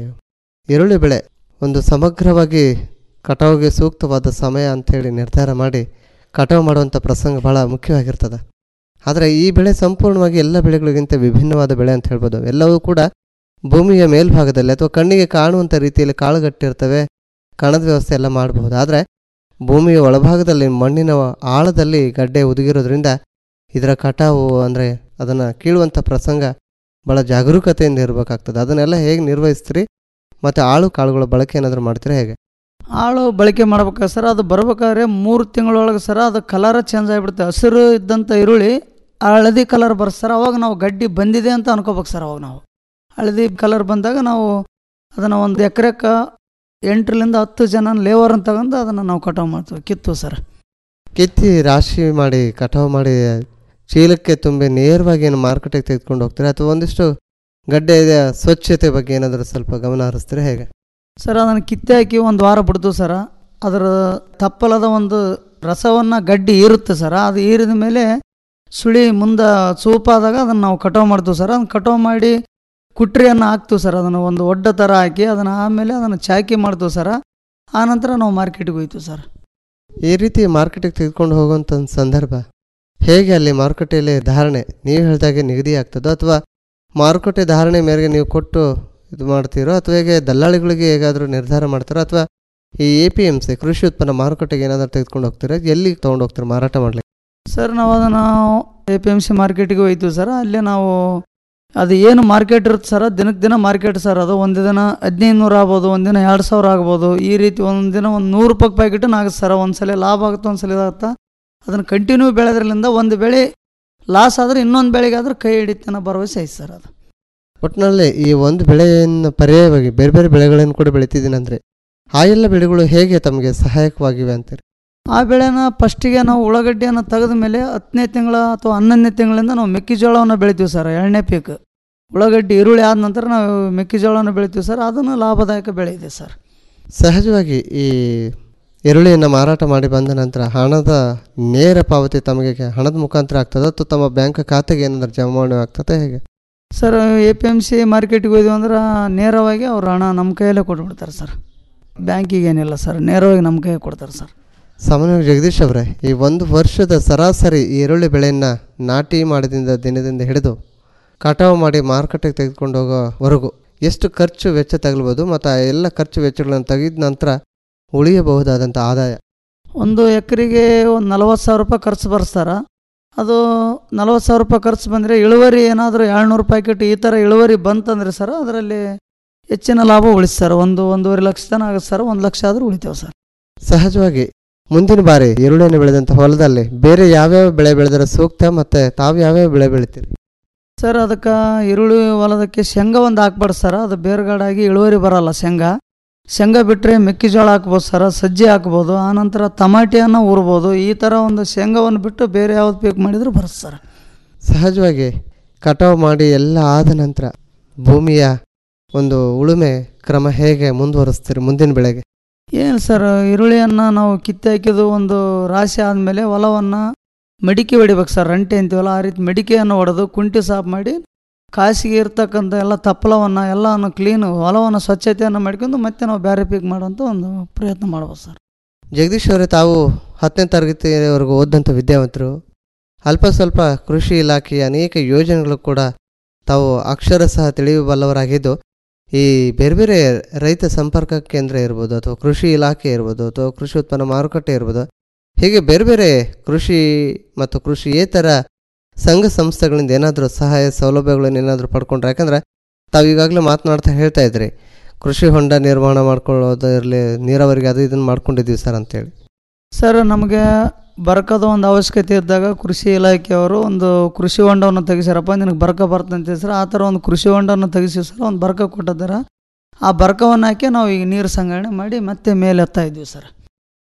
ಈರುಳ್ಳಿ ಬೆಳೆ ಒಂದು ಸಮಗ್ರವಾಗಿ ಕಟಾವಿಗೆ ಸೂಕ್ತವಾದ ಸಮಯ ಅಂಥೇಳಿ ನಿರ್ಧಾರ ಮಾಡಿ ಕಟಾವು ಮಾಡುವಂಥ ಪ್ರಸಂಗ ಭಾಳ ಮುಖ್ಯವಾಗಿರ್ತದೆ ಆದರೆ ಈ ಬೆಳೆ ಸಂಪೂರ್ಣವಾಗಿ ಎಲ್ಲ ಬೆಳೆಗಳಿಗಿಂತ ವಿಭಿನ್ನವಾದ ಬೆಳೆ ಅಂತ ಹೇಳ್ಬೋದು ಎಲ್ಲವೂ ಕೂಡ ಭೂಮಿಯ ಮೇಲ್ಭಾಗದಲ್ಲಿ ಅಥವಾ ಕಣ್ಣಿಗೆ ಕಾಣುವಂಥ ರೀತಿಯಲ್ಲಿ ಕಾಳುಗಟ್ಟಿರ್ತವೆ ಕಣದ ವ್ಯವಸ್ಥೆ ಎಲ್ಲ ಮಾಡಬಹುದು ಆದರೆ ಭೂಮಿಯ ಒಳಭಾಗದಲ್ಲಿ ಮಣ್ಣಿನ ಆಳದಲ್ಲಿ ಗಡ್ಡೆ ಉದುಗಿರೋದ್ರಿಂದ ಇದರ ಕಟಾವು ಅಂದರೆ ಅದನ್ನು ಕೀಳುವಂಥ ಪ್ರಸಂಗ ಭಾಳ ಜಾಗರೂಕತೆಯಿಂದ ಇರಬೇಕಾಗ್ತದೆ ಅದನ್ನೆಲ್ಲ ಹೇಗೆ ನಿರ್ವಹಿಸ್ತೀರಿ ಮತ್ತು ಆಳು ಕಾಳುಗಳ ಬಳಕೆ ಏನಾದರೂ ಮಾಡ್ತೀರಾ ಹೇಗೆ ಆಳು ಬಳಕೆ ಮಾಡ್ಬೇಕಾದ್ರೆ ಸರ್ ಅದು ಬರ್ಬೇಕಾದ್ರೆ ಮೂರು ತಿಂಗಳೊಳಗೆ ಸರ್ ಅದು ಕಲರ್ ಚೇಂಜ್ ಆಗಿಬಿಡುತ್ತೆ ಹಸಿರು ಇದ್ದಂಥ ಈರುಳ್ಳಿ ಹಳದಿ ಕಲರ್ ಬರುತ್ತೆ ಸರ್ ಅವಾಗ ನಾವು ಗಡ್ಡಿ ಬಂದಿದೆ ಅಂತ ಅನ್ಕೋಬೇಕು ಸರ್ ಅವಾಗ ನಾವು ಹಳದಿ ಕಲರ್ ಬಂದಾಗ ನಾವು ಅದನ್ನು ಒಂದು ಎಕರೆಕ್ಕೆ ಎಂಟರಿಂದ ಹತ್ತು ಜನ ಲೇಬರ್ ಅಂತ ತಗೊಂಡು ಅದನ್ನು ನಾವು ಕಟಾವು ಮಾಡ್ತೀವಿ ಕಿತ್ತು ಸರ್ ಕಿತ್ತಿ ರಾಶಿ ಮಾಡಿ ಕಟಾವು ಮಾಡಿ ಚೀಲಕ್ಕೆ ತುಂಬಿ ನೇರವಾಗಿ ಏನು ಮಾರುಕಟ್ಟೆಗೆ ತೆಗೆದುಕೊಂಡು ಹೋಗ್ತೀರಾ ಅಥವಾ ಒಂದಿಷ್ಟು ಗಡ್ಡೆಯ ಸ್ವಚ್ಛತೆ ಬಗ್ಗೆ ಏನಾದರೂ ಸ್ವಲ್ಪ ಗಮನ ಹರಿಸ್ತೀರಾ ಹೇಗೆ ಸರ್ ಅದನ್ನು ಕಿತ್ತೆ ಹಾಕಿ ಒಂದು ವಾರ ಬಿಡ್ತೀವಿ ಸರ ಅದರ ತಪ್ಪಲದ ಒಂದು ರಸವನ್ನು ಗಡ್ಡಿ ಈರುತ್ತೆ ಸರ ಅದು ಈರಿದ ಮೇಲೆ ಸುಳಿ ಮುಂದೆ ಸೂಪಾದಾಗ ಅದನ್ನು ನಾವು ಕಟಾವು ಮಾಡ್ತೀವಿ ಸರ್ ಅದನ್ನು ಕಟಾವು ಮಾಡಿ ಕುಟ್ರಿಯನ್ನು ಹಾಕ್ತೀವಿ ಸರ್ ಅದನ್ನು ಒಂದು ಒಡ್ಡ ಥರ ಹಾಕಿ ಅದನ್ನು ಆಮೇಲೆ ಅದನ್ನು ಚಾಕಿ ಮಾಡ್ತೀವಿ ಸರ ಆನಂತರ ನಾವು ಮಾರ್ಕೆಟಿಗೆ ಹೋಯ್ತೀವಿ ಸರ್ ಈ ರೀತಿ ಮಾರ್ಕೆಟಿಗೆ ತೆಗೆದುಕೊಂಡು ಹೋಗುವಂಥ ಒಂದು ಸಂದರ್ಭ ಹೇಗೆ ಅಲ್ಲಿ ಮಾರುಕಟ್ಟೆಯಲ್ಲಿ ಧಾರಣೆ ನೀವು ಹೇಳಿದಾಗೆ ನಿಗದಿ ಆಗ್ತದೋ ಅಥವಾ ಮಾರುಕಟ್ಟೆ ಧಾರಣೆ ಮೇರೆಗೆ ನೀವು ಕೊಟ್ಟು ಇದು ಮಾಡ್ತೀರೋ ಅಥವಾ ಹೇಗೆ ದಲ್ಲಾಳಿಗಳಿಗೆ ಹೇಗಾದರೂ ನಿರ್ಧಾರ ಮಾಡ್ತಾರೋ ಅಥವಾ ಈ ಎ ಪಿ ಎಮ್ ಸಿ ಕೃಷಿ ಉತ್ಪನ್ನ ಮಾರುಕಟ್ಟೆಗೆ ಏನಾದರೂ ತೆಗೆದುಕೊಂಡು ಹೋಗ್ತೀರಾ ಎಲ್ಲಿ ತೊಗೊಂಡು ಹೋಗ್ತೀರಾ ಮಾರಾಟ ಮಾಡಲಿಕ್ಕೆ ಸರ್ ನಾವು ಅದನ್ನು ಎ ಪಿ ಎಮ್ ಸಿ ಮಾರ್ಕೆಟಿಗೆ ಹೋಯ್ತೀವಿ ಸರ್ ಅಲ್ಲೇ ನಾವು ಅದು ಏನು ಮಾರ್ಕೆಟ್ ಇರುತ್ತೆ ಸರ್ ದಿನಕ್ಕೆ ದಿನ ಮಾರ್ಕೆಟ್ ಸರ್ ಅದು ಒಂದು ದಿನ ಹದಿನೈದು ನೂರು ಆಗ್ಬೋದು ಒಂದು ದಿನ ಎರಡು ಸಾವಿರ ಆಗ್ಬೋದು ಈ ರೀತಿ ಒಂದು ದಿನ ಒಂದು ನೂರು ರೂಪಾಯಿ ಪ್ಯಾಕೆಟನ್ನು ಆಗುತ್ತೆ ಸರ್ ಒಂದು ಸಲ ಲಾಭ ಆಗುತ್ತೆ ಒಂದು ಸಲ ಇದಾಗುತ್ತೆ ಅದನ್ನು ಕಂಟಿನ್ಯೂ ಬೆಳೆದ್ರಲ್ಲಿಂದ ಒಂದು ಬೆಳೆ ಲಾಸ್ ಆದರೆ ಇನ್ನೊಂದು ಬೆಳೆಗಾದ್ರೆ ಕೈ ಹಿಡಿತನ ಭರವಸೆ ಐತೆ ಸರ್ ಅದು ಒಟ್ಟಿನಲ್ಲಿ ಈ ಒಂದು ಬೆಳೆಯನ್ನು ಪರ್ಯಾಯವಾಗಿ ಬೇರೆ ಬೇರೆ ಬೆಳೆಗಳನ್ನು ಕೂಡ ಬೆಳಿತಿದ್ದೀನಿ ಅಂದರೆ ಆ ಎಲ್ಲ ಬೆಳೆಗಳು ಹೇಗೆ ತಮಗೆ ಸಹಾಯಕವಾಗಿವೆ ಅಂತೀರಿ ಆ ಬೆಳೆನ ಫಸ್ಟಿಗೆ ನಾವು ಉಳ್ಳಾಗಡ್ಡಿಯನ್ನು ತೆಗೆದ ಮೇಲೆ ಹತ್ತನೇ ತಿಂಗಳ ಅಥವಾ ಹನ್ನೊಂದನೇ ತಿಂಗಳಿಂದ ನಾವು ಮೆಕ್ಕೆಜೋಳವನ್ನು ಬೆಳಿತೀವಿ ಸರ್ ಎರಡನೇ ಪೀಕ್ ಉಳ್ಳಾಗಡ್ಡಿ ಈರುಳ್ಳಿ ಆದ ನಂತರ ನಾವು ಮೆಕ್ಕೆಜೋಳವನ್ನು ಬೆಳಿತೀವಿ ಸರ್ ಅದನ್ನು ಲಾಭದಾಯಕ ಬೆಳೆ ಇದೆ ಸರ್ ಸಹಜವಾಗಿ ಈ ಈರುಳ್ಳಿಯನ್ನು ಮಾರಾಟ ಮಾಡಿ ಬಂದ ನಂತರ ಹಣದ ನೇರ ಪಾವತಿ ತಮಗೆ ಹಣದ ಮುಖಾಂತರ ಆಗ್ತದೆ ಅಥವಾ ತಮ್ಮ ಬ್ಯಾಂಕ್ ಖಾತೆಗೆ ಏನಾದರೂ ಜಮಾವಣೆ ಆಗ್ತದೆ ಹೇಗೆ sir A P M C ಮಾರ್ಕೆಟಿಗೆ ಹೋದ್ವಿ ಅಂದ್ರೆ ನೇರವಾಗಿ ಅವ್ರು ಹಣ ನಮ್ಮ ಕೈಯಲ್ಲೇ ಕೊಟ್ಬಿಡ್ತಾರೆ ಸರ್ ಬ್ಯಾಂಕಿಗೆ ಏನಿಲ್ಲ ಸರ್ ನೇರವಾಗಿ ನಮ್ಮ ಕೈಗೆ ಕೊಡ್ತಾರೆ ಸರ್ ಸಾಮಾನ್ಯವಾಗಿ ಜಗದೀಶ್ ಅವರೇ ಈ ಒಂದು ವರ್ಷದ ಸರಾಸರಿ ಈರುಳ್ಳಿ ಬೆಳೆಯನ್ನು ನಾಟಿ ಮಾಡಿದಿಂದ ದಿನದಿಂದ ಹಿಡಿದು ಕಟಾವು ಮಾಡಿ ಮಾರುಕಟ್ಟೆಗೆ ತೆಗೆದುಕೊಂಡು ಹೋಗೋವರೆಗೂ ಎಷ್ಟು ಖರ್ಚು ವೆಚ್ಚ ತಗಲ್ಬೋದು ಮತ್ತು ಆ ಎಲ್ಲ ಖರ್ಚು ವೆಚ್ಚಗಳನ್ನು ತೆಗೆದ ನಂತರ ಉಳಿಯಬಹುದಾದಂಥ ಆದಾಯ ಒಂದು ಎಕರೆಗೆ ಒಂದು ನಲವತ್ತು ಸಾವಿರ ರೂಪಾಯಿ ಖರ್ಚು ಬರ್ಸ್ತಾರ ಅದು ನಲವತ್ತು ಸಾವಿರ ರೂಪಾಯಿ ಖರ್ಚು ಬಂದರೆ ಇಳುವರಿ ಏನಾದರೂ ಏಳ್ನೂರು ಪ್ಯಾಕೆಟ್ ಈ ಥರ ಇಳುವರಿ ಬಂತಂದರೆ ಸರ್ ಅದರಲ್ಲಿ ಹೆಚ್ಚಿನ ಲಾಭ ಉಳಿಸ್ತಾರೆ ಒಂದು ಒಂದೂವರೆ ಲಕ್ಷ ತನಕ ಆಗುತ್ತೆ ಸರ್ ಒಂದು ಲಕ್ಷ ಆದರೂ ಉಳಿತೇವೆ ಸರ್ ಸಹಜವಾಗಿ ಮುಂದಿನ ಬಾರಿ ಈರುಳ್ಳಿಯನ್ನು ಬೆಳೆದಂಥ ಹೊಲದಲ್ಲಿ ಬೇರೆ ಯಾವ್ಯಾವ ಬೆಳೆ ಬೆಳೆದರೆ ಸೂಕ್ತ ಮತ್ತು ತಾವು ಯಾವ್ಯಾವ ಬೆಳೆ ಬೆಳಿತೀರಿ ಸರ್ ಅದಕ್ಕೆ ಈರುಳ್ಳಿ ಹೊಲದಕ್ಕೆ ಶೇಂಗಾ ಒಂದು ಹಾಕ್ಬಾರ್ದು ಸರ್ ಅದು ಬೇರ್ಗಡಾಗಿ ಇಳುವರಿ ಬರಲ್ಲ ಶೇಂಗಾ ಶೇಂಗಾ ಬಿಟ್ಟರೆ ಮೆಕ್ಕೆಜೋಳ ಹಾಕ್ಬೋದು ಸರ್ ಸಜ್ಜೆ ಹಾಕ್ಬೋದು ಆನಂತರ ಟಮಾಟಿಯನ್ನು ಊರ್ಬೋದು ಈ ಥರ ಒಂದು ಶೇಂಗಾವನ್ನು ಬಿಟ್ಟು ಬೇರೆ ಯಾವ್ದು ಪೀಕ್ ಮಾಡಿದರೂ ಬರುತ್ತೆ ಸರ್ ಸಹಜವಾಗಿ ಕಟಾವು ಮಾಡಿ ಎಲ್ಲ ಆದ ನಂತರ ಭೂಮಿಯ ಒಂದು ಉಳುಮೆ ಕ್ರಮ ಹೇಗೆ ಮುಂದುವರಿಸ್ತೀರಿ ಮುಂದಿನ ಬೆಳೆಗೆ ಏನು ಸರ್ ಈರುಳ್ಳಿಯನ್ನು ನಾವು ಕಿತ್ತು ಹಾಕಿದ್ದು ಒಂದು ರಾಶಿ ಆದಮೇಲೆ ಹೊಲವನ್ನು ಮಡಿಕೆ ಹೊಡಿಬೇಕು ಸರ್ ರಂಟೆ ಅಂತೀವಲ್ಲ ಆ ರೀತಿ ಮಡಿಕೆಯನ್ನು ಹೊಡೆದು ಕುಂಟಿ ಸಾಫ್ ಮಾಡಿ ಕಾಸಿಗೆ ಇರ್ತಕ್ಕಂಥ ಎಲ್ಲ ತಪ್ಪಲವನ್ನು ಎಲ್ಲವನ್ನು ಕ್ಲೀನು ಹೊಲವನ್ನು ಸ್ವಚ್ಛತೆಯನ್ನು ಮಾಡ್ಕೊಂಡು ಮತ್ತೆ ನಾವು ಬೇರೆ ಪೀಕ್ ಮಾಡುವಂಥ ಒಂದು ಪ್ರಯತ್ನ ಮಾಡ್ಬೋದು ಸರ್ ಜಗದೀಶ್ ಅವರೇ ತಾವು ಹತ್ತನೇ ತರಗತಿಯವರೆಗೂ ಓದಂಥ ವಿದ್ಯಾವಂತರು ಅಲ್ಪ ಸ್ವಲ್ಪ ಕೃಷಿ ಇಲಾಖೆಯ ಅನೇಕ ಯೋಜನೆಗಳು ಕೂಡ ತಾವು ಅಕ್ಷರ ಸಹ ತಿಳಿಯಬಲ್ಲವರಾಗಿದ್ದು ಈ ಬೇರೆ ಬೇರೆ ರೈತ ಸಂಪರ್ಕ ಕೇಂದ್ರ ಇರ್ಬೋದು ಅಥವಾ ಕೃಷಿ ಇಲಾಖೆ ಇರ್ಬೋದು ಅಥವಾ ಕೃಷಿ ಉತ್ಪನ್ನ ಮಾರುಕಟ್ಟೆ ಇರ್ಬೋದು ಹೀಗೆ ಬೇರೆ ಬೇರೆ ಕೃಷಿ ಮತ್ತು ಕೃಷಿಯೇತರ ಸಂಘ ಸಂಸ್ಥೆಗಳಿಂದ ಏನಾದರೂ ಸಹಾಯ ಸೌಲಭ್ಯಗಳನ್ನು ಏನಾದರೂ ಪಡ್ಕೊಂಡ್ರೆ ಯಾಕಂದರೆ ತಾವು ಈಗಾಗಲೇ ಮಾತನಾಡ್ತಾ ಹೇಳ್ತಾ ಇದ್ರಿ ಕೃಷಿ ಹೊಂಡ ನಿರ್ಮಾಣ ಮಾಡ್ಕೊಳ್ಳೋದು ಇರಲಿ ನೀರಾವರಿಗೆ ಅದು ಇದನ್ನು ಮಾಡ್ಕೊಂಡಿದ್ದೀವಿ ಸರ್ ಅಂತೇಳಿ ಸರ್ ನಮಗೆ ಬರಕದ ಒಂದು ಅವಶ್ಯಕತೆ ಇದ್ದಾಗ ಕೃಷಿ ಇಲಾಖೆಯವರು ಒಂದು ಕೃಷಿ ಹೊಂಡವನ್ನು ತೆಗಿಸ್ಯಾರಪ್ಪ ನಿನಗೆ ಬರಕ ಬರ್ತಂತೆ ಸರ್ ಆ ಥರ ಒಂದು ಕೃಷಿ ಹೊಂಡವನ್ನು ತೆಗಿಸಿ ಸರ್ ಒಂದು ಬರಕ ಕೊಟ್ಟಿದ್ದಾರೆ ಆ ಬರಕವನ್ನು ಹಾಕಿ ನಾವು ಈಗ ನೀರು ಸಂಗ್ರಹಣೆ ಮಾಡಿ ಮತ್ತೆ ಮೇಲೆ ಎತ್ತಾ ಇದ್ದೀವಿ ಸರ್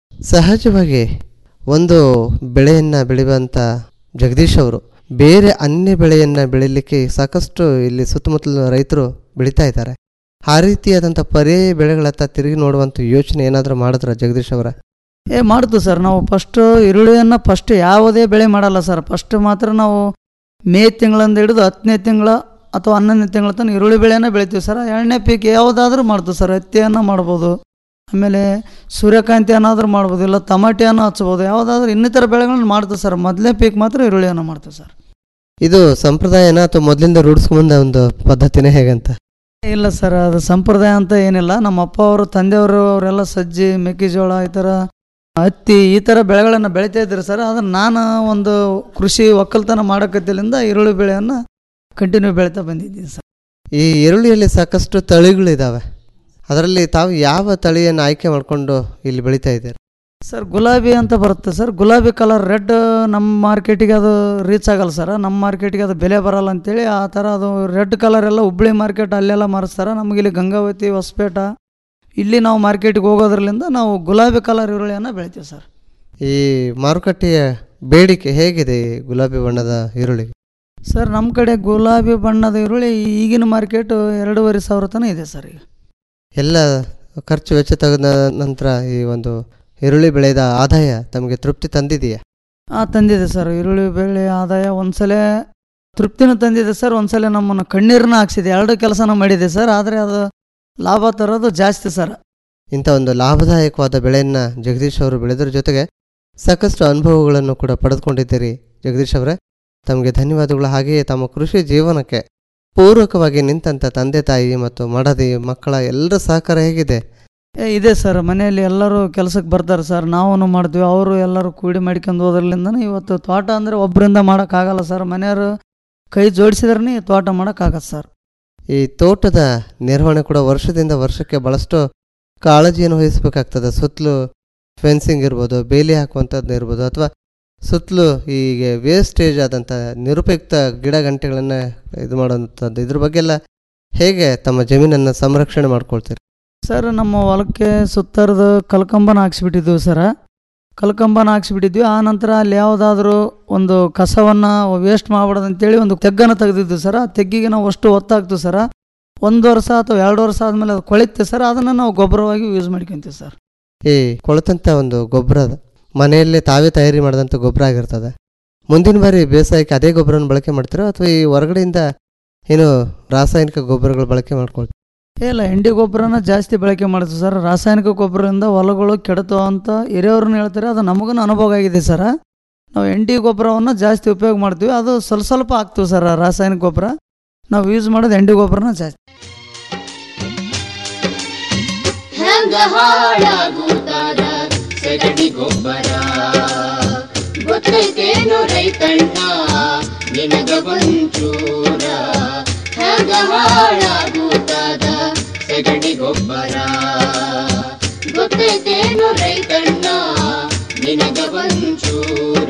ಸಹಜವಾಗಿ ಒಂದು ಬೆಳೆಯನ್ನು ಬೆಳೆಯುವಂಥ ಜಗದೀಶ್ ಅವರು ಬೇರೆ ಅನ್ಯ ಬೆಳೆಯನ್ನು ಬೆಳೀಲಿಕ್ಕೆ ಸಾಕಷ್ಟು ಇಲ್ಲಿ ಸುತ್ತಮುತ್ತಲಿನ ರೈತರು ಬೆಳೀತಾ ಇದ್ದಾರೆ ಆ ರೀತಿಯಾದಂಥ ಪರ್ಯಾಯ ಬೆಳೆಗಳತ್ತ ತಿರುಗಿ ನೋಡುವಂಥ ಯೋಚನೆ ಏನಾದರೂ ಮಾಡಿದ್ರ ಜಗದೀಶ್ ಅವರ ಏ ಮಾಡ್ತೀವಿ ಸರ್ ನಾವು ಫಸ್ಟು ಈರುಳ್ಳಿಯನ್ನು ಫಸ್ಟ್ ಯಾವುದೇ ಬೆಳೆ ಮಾಡಲ್ಲ ಸರ್ ಫಸ್ಟ್ ಮಾತ್ರ ನಾವು ಮೇ ತಿಂಗಳಿಂದ ಹಿಡಿದು ಹತ್ತನೇ ತಿಂಗಳ ಅಥವಾ ಹನ್ನೊಂದನೇ ತಿಂಗಳ ತನಕ ಈರುಳ್ಳಿ ಬೆಳೆನ ಬೆಳಿತೀವಿ ಸರ್ ಎರಡನೇ ಪೀಕ್ ಯಾವುದಾದ್ರೂ ಮಾಡ್ತೀವಿ ಸರ್ ಹತ್ತಿಯನ್ನು ಮಾಡ್ಬೋದು ಆಮೇಲೆ ಸೂರ್ಯಕಾಂತಿ ಏನಾದರೂ ಮಾಡ್ಬೋದು ಇಲ್ಲ ಟಮಾಟಿಯನ್ನು ಹಚ್ಬೋದು ಯಾವುದಾದ್ರೂ ಇನ್ನಿತರ ಬೆಳೆಗಳನ್ನ ಮಾಡ್ತೀವಿ ಸರ್ ಮೊದಲನೇ ಪೀಕ್ ಮಾತ್ರ ಈರುಳ್ಳಿಯನ್ನು ಮಾಡ್ತೀವಿ ಸರ್ ಇದು ಸಂಪ್ರದಾಯನ ಅಥವಾ ಮೊದಲಿಂದ ರೂಢಿಸ್ಕೊಂಬಂದ ಒಂದು ಪದ್ಧತಿನೇ ಹೇಗಂತ ಇಲ್ಲ ಸರ್ ಅದು ಸಂಪ್ರದಾಯ ಅಂತ ಏನಿಲ್ಲ ನಮ್ಮ ಅಪ್ಪ ಅವರು ತಂದೆಯವರು ಅವರೆಲ್ಲ ಸಜ್ಜಿ ಮೆಕ್ಕೆಜೋಳ ಈ ಥರ ಹತ್ತಿ ಈ ಥರ ಬೆಳೆಗಳನ್ನು ಬೆಳಿತಾ ಇದ್ರು ಸರ್ ಅದನ್ನು ನಾನು ಒಂದು ಕೃಷಿ ಒಕ್ಕಲ್ತನ ಮಾಡೋಕತ್ತಿಲಿಂದ ಈರುಳ್ಳಿ ಬೆಳೆಯನ್ನು ಕಂಟಿನ್ಯೂ ಬೆಳೀತಾ ಬಂದಿದ್ದೀನಿ ಸರ್ ಈ ಈರುಳ್ಳಿಯಲ್ಲಿ ಸಾಕಷ್ಟು ತಳಿಗಳಿದ್ದಾವೆ ಅದರಲ್ಲಿ ತಾವು ಯಾವ ತಳಿಯನ್ನು ಆಯ್ಕೆ ಮಾಡಿಕೊಂಡು ಇಲ್ಲಿ ಬೆಳೀತಾ ಇದ್ದೀರಿ ಸರ್ ಗುಲಾಬಿ ಅಂತ ಬರುತ್ತೆ ಸರ್ ಗುಲಾಬಿ ಕಲರ್ ರೆಡ್ ನಮ್ಮ ಮಾರ್ಕೆಟಿಗೆ ಅದು ರೀಚ್ ಆಗಲ್ಲ ಸರ್ ನಮ್ಮ ಮಾರ್ಕೆಟಿಗೆ ಅದು ಬೆಲೆ ಬರಲ್ಲ ಅಂತೇಳಿ ಆ ಥರ ಅದು ರೆಡ್ ಕಲರ್ ಎಲ್ಲ ಹುಬ್ಳಿ ಮಾರ್ಕೆಟ್ ಅಲ್ಲೆಲ್ಲ ಮಾರಿಸ್ತಾರೆ ನಮಗೆ ಇಲ್ಲಿ ಗಂಗಾವತಿ ಹೊಸಪೇಟ ಇಲ್ಲಿ ನಾವು ಮಾರ್ಕೆಟಿಗೆ ಹೋಗೋದ್ರಲ್ಲಿಂದ ನಾವು ಗುಲಾಬಿ ಕಲರ್ ಈರುಳ್ಳಿಯನ್ನು ಬೆಳಿತೀವಿ ಸರ್ ಈ ಮಾರುಕಟ್ಟೆಯ ಬೇಡಿಕೆ ಹೇಗಿದೆ ಈ ಗುಲಾಬಿ ಬಣ್ಣದ ಈರುಳ್ಳಿಗೆ ಸರ್ ನಮ್ಮ ಕಡೆ ಗುಲಾಬಿ ಬಣ್ಣದ ಈರುಳ್ಳಿ ಈಗಿನ ಮಾರ್ಕೆಟ್ ಎರಡೂವರೆ ಸಾವಿರ ತನಕ ಇದೆ ಸರ್ ಈಗ ಎಲ್ಲ ಖರ್ಚು ವೆಚ್ಚ ತೆಗೆದ ನಂತರ ಈ ಒಂದು ಈರುಳ್ಳಿ ಬೆಳೆದ ಆದಾಯ ತಮಗೆ ತೃಪ್ತಿ ತಂದಿದೆಯಾ ಹಾಂ ತಂದಿದೆ ಸರ್ ಈರುಳ್ಳಿ ಬೆಳೆ ಆದಾಯ ಒಂದ್ಸಲ ತೃಪ್ತಿನೂ ತಂದಿದೆ ಸರ್ ಒಂದ್ಸಲ ನಮ್ಮನ್ನು ಕಣ್ಣೀರನ್ನ ಹಾಕ್ಸಿದೆ ಎರಡು ಕೆಲಸನ ಮಾಡಿದೆ ಸರ್ ಆದರೆ ಅದು ಲಾಭ ತರೋದು ಜಾಸ್ತಿ ಸರ್ ಇಂಥ ಒಂದು ಲಾಭದಾಯಕವಾದ ಬೆಳೆಯನ್ನು ಜಗದೀಶ್ ಅವರು ಬೆಳೆದ್ರ ಜೊತೆಗೆ ಸಾಕಷ್ಟು ಅನುಭವಗಳನ್ನು ಕೂಡ ಪಡೆದುಕೊಂಡಿದ್ದೀರಿ ಜಗದೀಶ್ ಅವರೇ ತಮಗೆ ಧನ್ಯವಾದಗಳು ಹಾಗೆಯೇ ತಮ್ಮ ಕೃಷಿ ಜೀವನಕ್ಕೆ ಪೂರಕವಾಗಿ ನಿಂತಂಥ ತಂದೆ ತಾಯಿ ಮತ್ತು ಮಡದಿ ಮಕ್ಕಳ ಎಲ್ಲರ ಸಹಕಾರ ಹೇಗಿದೆ ಏ ಇದೆ ಸರ್ ಮನೆಯಲ್ಲಿ ಎಲ್ಲರೂ ಕೆಲಸಕ್ಕೆ ಬರ್ತಾರೆ ಸರ್ ನಾವು ಮಾಡ್ತೀವಿ ಅವರು ಎಲ್ಲರೂ ಕೂಡಿ ಮಾಡ್ಕೊಂಡು ಹೋದ್ರಲಿಂದನೇ ಇವತ್ತು ತೋಟ ಅಂದರೆ ಒಬ್ಬರಿಂದ ಮಾಡೋಕ್ಕಾಗಲ್ಲ ಸರ್ ಮನೆಯವರು ಕೈ ಜೋಡಿಸಿದ್ರೆ ತೋಟ ಮಾಡೋಕ್ಕಾಗತ್ತೆ ಸರ್ ಈ ತೋಟದ ನಿರ್ವಹಣೆ ಕೂಡ ವರ್ಷದಿಂದ ವರ್ಷಕ್ಕೆ ಭಾಳಷ್ಟು ಕಾಳಜಿಯನ್ನು ವಹಿಸಬೇಕಾಗ್ತದೆ ಸುತ್ತಲೂ ಫೆನ್ಸಿಂಗ್ ಇರ್ಬೋದು ಬೇಲಿ ಹಾಕುವಂಥದ್ದು ಇರ್ಬೋದು ಅಥವಾ ಸುತ್ತಲೂ ಹೀಗೆ ವೇಸ್ಟೇಜ್ ಆದಂಥ ನಿರುಪಯುಕ್ತ ಗಿಡ ಗಂಟೆಗಳನ್ನು ಇದು ಮಾಡೋಂಥದ್ದು ಇದ್ರ ಬಗ್ಗೆ ಎಲ್ಲ ಹೇಗೆ ತಮ್ಮ ಜಮೀನನ್ನು ಸಂರಕ್ಷಣೆ ಮಾಡ್ಕೊಳ್ತೀರಿ ಸರ್ ನಮ್ಮ ಹೊಲಕ್ಕೆ ಸುತ್ತರದ ಕಲ್ಕಂಬನ ಹಾಕ್ಸ್ಬಿಟ್ಟಿದ್ವಿ ಸರ ಕಲ್ಕಂಬನ ಹಾಕ್ಸ್ಬಿಟ್ಟಿದ್ವಿ ಆ ನಂತರ ಅಲ್ಲಿ ಯಾವುದಾದ್ರೂ ಒಂದು ಕಸವನ್ನು ವೇಸ್ಟ್ ಮಾಡಬಾರ್ದು ಅಂತೇಳಿ ಒಂದು ತೆಗ್ಗನ್ನು ತೆಗೆದಿದ್ವಿ ಸರ್ ಆ ತೆಗ್ಗಿಗೆ ನಾವು ಅಷ್ಟು ಒತ್ತಾಗ್ತೀವಿ ಸರ ಒಂದು ವರ್ಷ ಅಥವಾ ಎರಡು ವರ್ಷ ಆದಮೇಲೆ ಅದು ಕೊಳೆಯುತ್ತೆ ಸರ್ ಅದನ್ನು ನಾವು ಗೊಬ್ಬರವಾಗಿ ಯೂಸ್ ಮಾಡ್ಕೊತೀವಿ ಸರ್ ಈ ಕೊಳೆತಂಥ ಒಂದು ಗೊಬ್ಬರ ಮನೆಯಲ್ಲೇ ತಾವೇ ತಯಾರಿ ಮಾಡಿದಂಥ ಗೊಬ್ಬರ ಆಗಿರ್ತದೆ ಮುಂದಿನ ಬಾರಿ ಬೇಸಾಯಕ್ಕೆ ಅದೇ ಗೊಬ್ಬರನ ಬಳಕೆ ಮಾಡ್ತೀರೋ ಅಥವಾ ಈ ಹೊರಗಡೆಯಿಂದ ಏನು ರಾಸಾಯನಿಕ ಗೊಬ್ಬರಗಳು ಬಳಕೆ ಮಾಡ್ಕೊಳ್ತೀವಿ ಇಲ್ಲ ಎಂಡಿ ಗೊಬ್ಬರನ ಜಾಸ್ತಿ ಬಳಕೆ ಮಾಡ್ತೀವಿ ಸರ್ ರಾಸಾಯನಿಕ ಗೊಬ್ಬರದಿಂದ ಹೊಲಗಳು ಕೆಡತು ಅಂತ ಹಿರಿಯವ್ರನ್ನ ಹೇಳ್ತಾರೆ ಅದು ನಮಗೂ ಅನುಭವ ಆಗಿದೆ ಸರ್ ನಾವು ಎಂಡಿ ಗೊಬ್ಬರವನ್ನು ಜಾಸ್ತಿ ಉಪಯೋಗ ಮಾಡ್ತೀವಿ ಅದು ಸ್ವಲ್ಪ ಸ್ವಲ್ಪ ಹಾಕ್ತೀವಿ ಸರ್ ರಾಸಾಯನಿಕ ಗೊಬ್ಬರ ನಾವು ಯೂಸ್ ಮಾಡೋದು ಎಂಡಿ ಗೊಬ್ಬರನ ಜಾಸ್ತಿ ಹೆಂಗ ಹಾಳಾಗುತ್ತಾದ ಸಗಣಿ ಗೊಬ್ಬರ ಗೊತ್ತೈತೇನು ರೈತಣ್ಣ ನಿನಗ ಒಂಚೂರ ಹೆಂಗ ಹಾಳಾಗುತ್ತಾದ ಸಗಣಿ ಗೊಬ್ಬರ ಗೊತ್ತೈತೇನು ರೈತಣ್ಣ ನಿನಗ ಒಂಚೂರ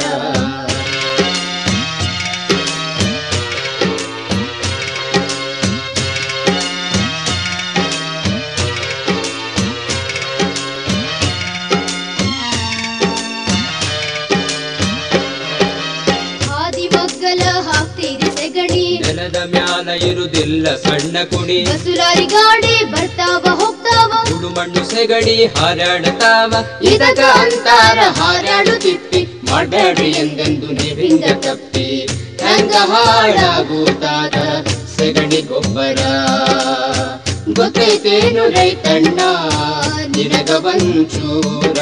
ಹಾದಿ ಮಗ್ಗಲ ಹಾಕ್ತೀರಿ ಸೆಗಣಿ ನೆಲದ ಮ್ಯಾಲ ಇರುದಿಲ್ಲ ಸಣ್ಣ ಕುಣಿ ಬಸುಲಾರಿ ಗಾಡಿ ಬರ್ತಾವ ಹೋಗ್ತಾವ ಉಡು ಮಣ್ಣು ಸೆಗಣಿ ಹಾರಾಡತಾವ ಇದಕ ಅಂತಾರ ಹಾರಾಡು ತಿಪ್ಪಿ ಮಾಡಬೇಡ್ರಿ ಎಂದೆಂದು ನೀವಿಂದ ತಪ್ಪಿ ಹೆಂಗ ಹಾಳಾಗುತ್ತಾದ ಸಗಣಿ ಗೊಬ್ಬರ ಗೊತ್ತೈತೇನು ರೈತಣ್ಣ ನಿನಗ ಒಂಚೂರ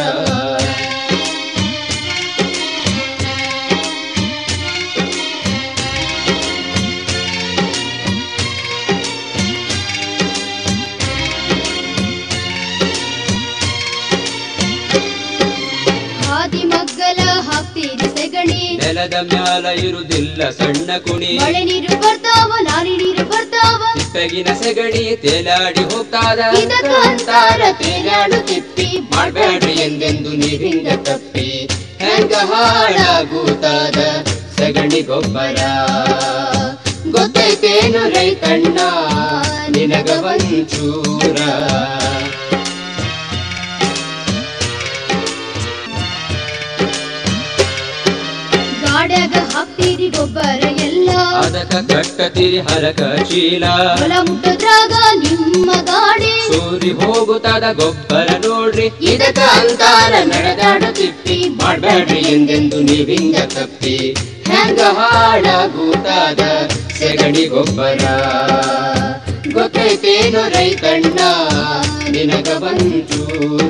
ಹಾದಿ ಮಗ್ಗಲ ಹಾಕ್ತೀರಿ ಸೆಗಣಿ ನೆಲದ ಮ್ಯಾಲ ಇರುದಿಲ್ಲ ಸಣ್ಣ ಕುಣಿ ಮಳೆ ನೀರು ಬರ್ತಾವ ಲಾರಿ ನೀರು ಬರ್ತಾವ ತಿಪ್ಪೆಗಿನ ಸೆಗಣಿ ತೇಲಾಡಿ ಹೋಗ್ತಾದ ಇದಕ ಅಂತಾರ ತೇಲಾಡು ತಿಪ್ಪಿ ಮಾಡಬೇಡ್ರಿ ಎಂದೆಂದು ನೀವಿಂದ ತಪ್ಪಿ ಹೆಂಗ ಹಾಳಾಗುತ್ತಾದ ಸಗಣಿ ಗೊಬ್ಬರ ಗೊತ್ತೈತೇನು ರೈತಣ್ಣ ನಿನಗ ಒಂಚೂರ ಗಾಡ್ಯಾಗ ಹಾಕ್ತೀರಿ ಗೊಬ್ಬರ ಎಲ್ಲ ಅದಕ ಕಟ್ಟತಿರಿ ಹರಕ ಚೀಲ ಹೊಲ ಮುಟ್ಟದ್ರಾಗ ನಿಮ್ಮ ಗಾಡಿ ಸೂರಿ ಹೋಗುತ್ತಾದ ಗೊಬ್ಬರ ನೋಡ್ರಿ ಇದಕ ಅಂತಾರ ನಡೆದಾಡು ತಿಪ್ಪಿ ಮಾಡಬೇಡ್ರಿ ಎಂದೆಂದು ನೀವಿಂದ ತಪ್ಪಿ ಹೆಂಗ ಹಾಳಾಗುತ್ತಾದ ಸೆಗಣಿ ಗೊಬ್ಬರ ಗೊತ್ತೈತೇನು ರೈತಣ್ಣ ನಿನಗ ಒಂಚೂರ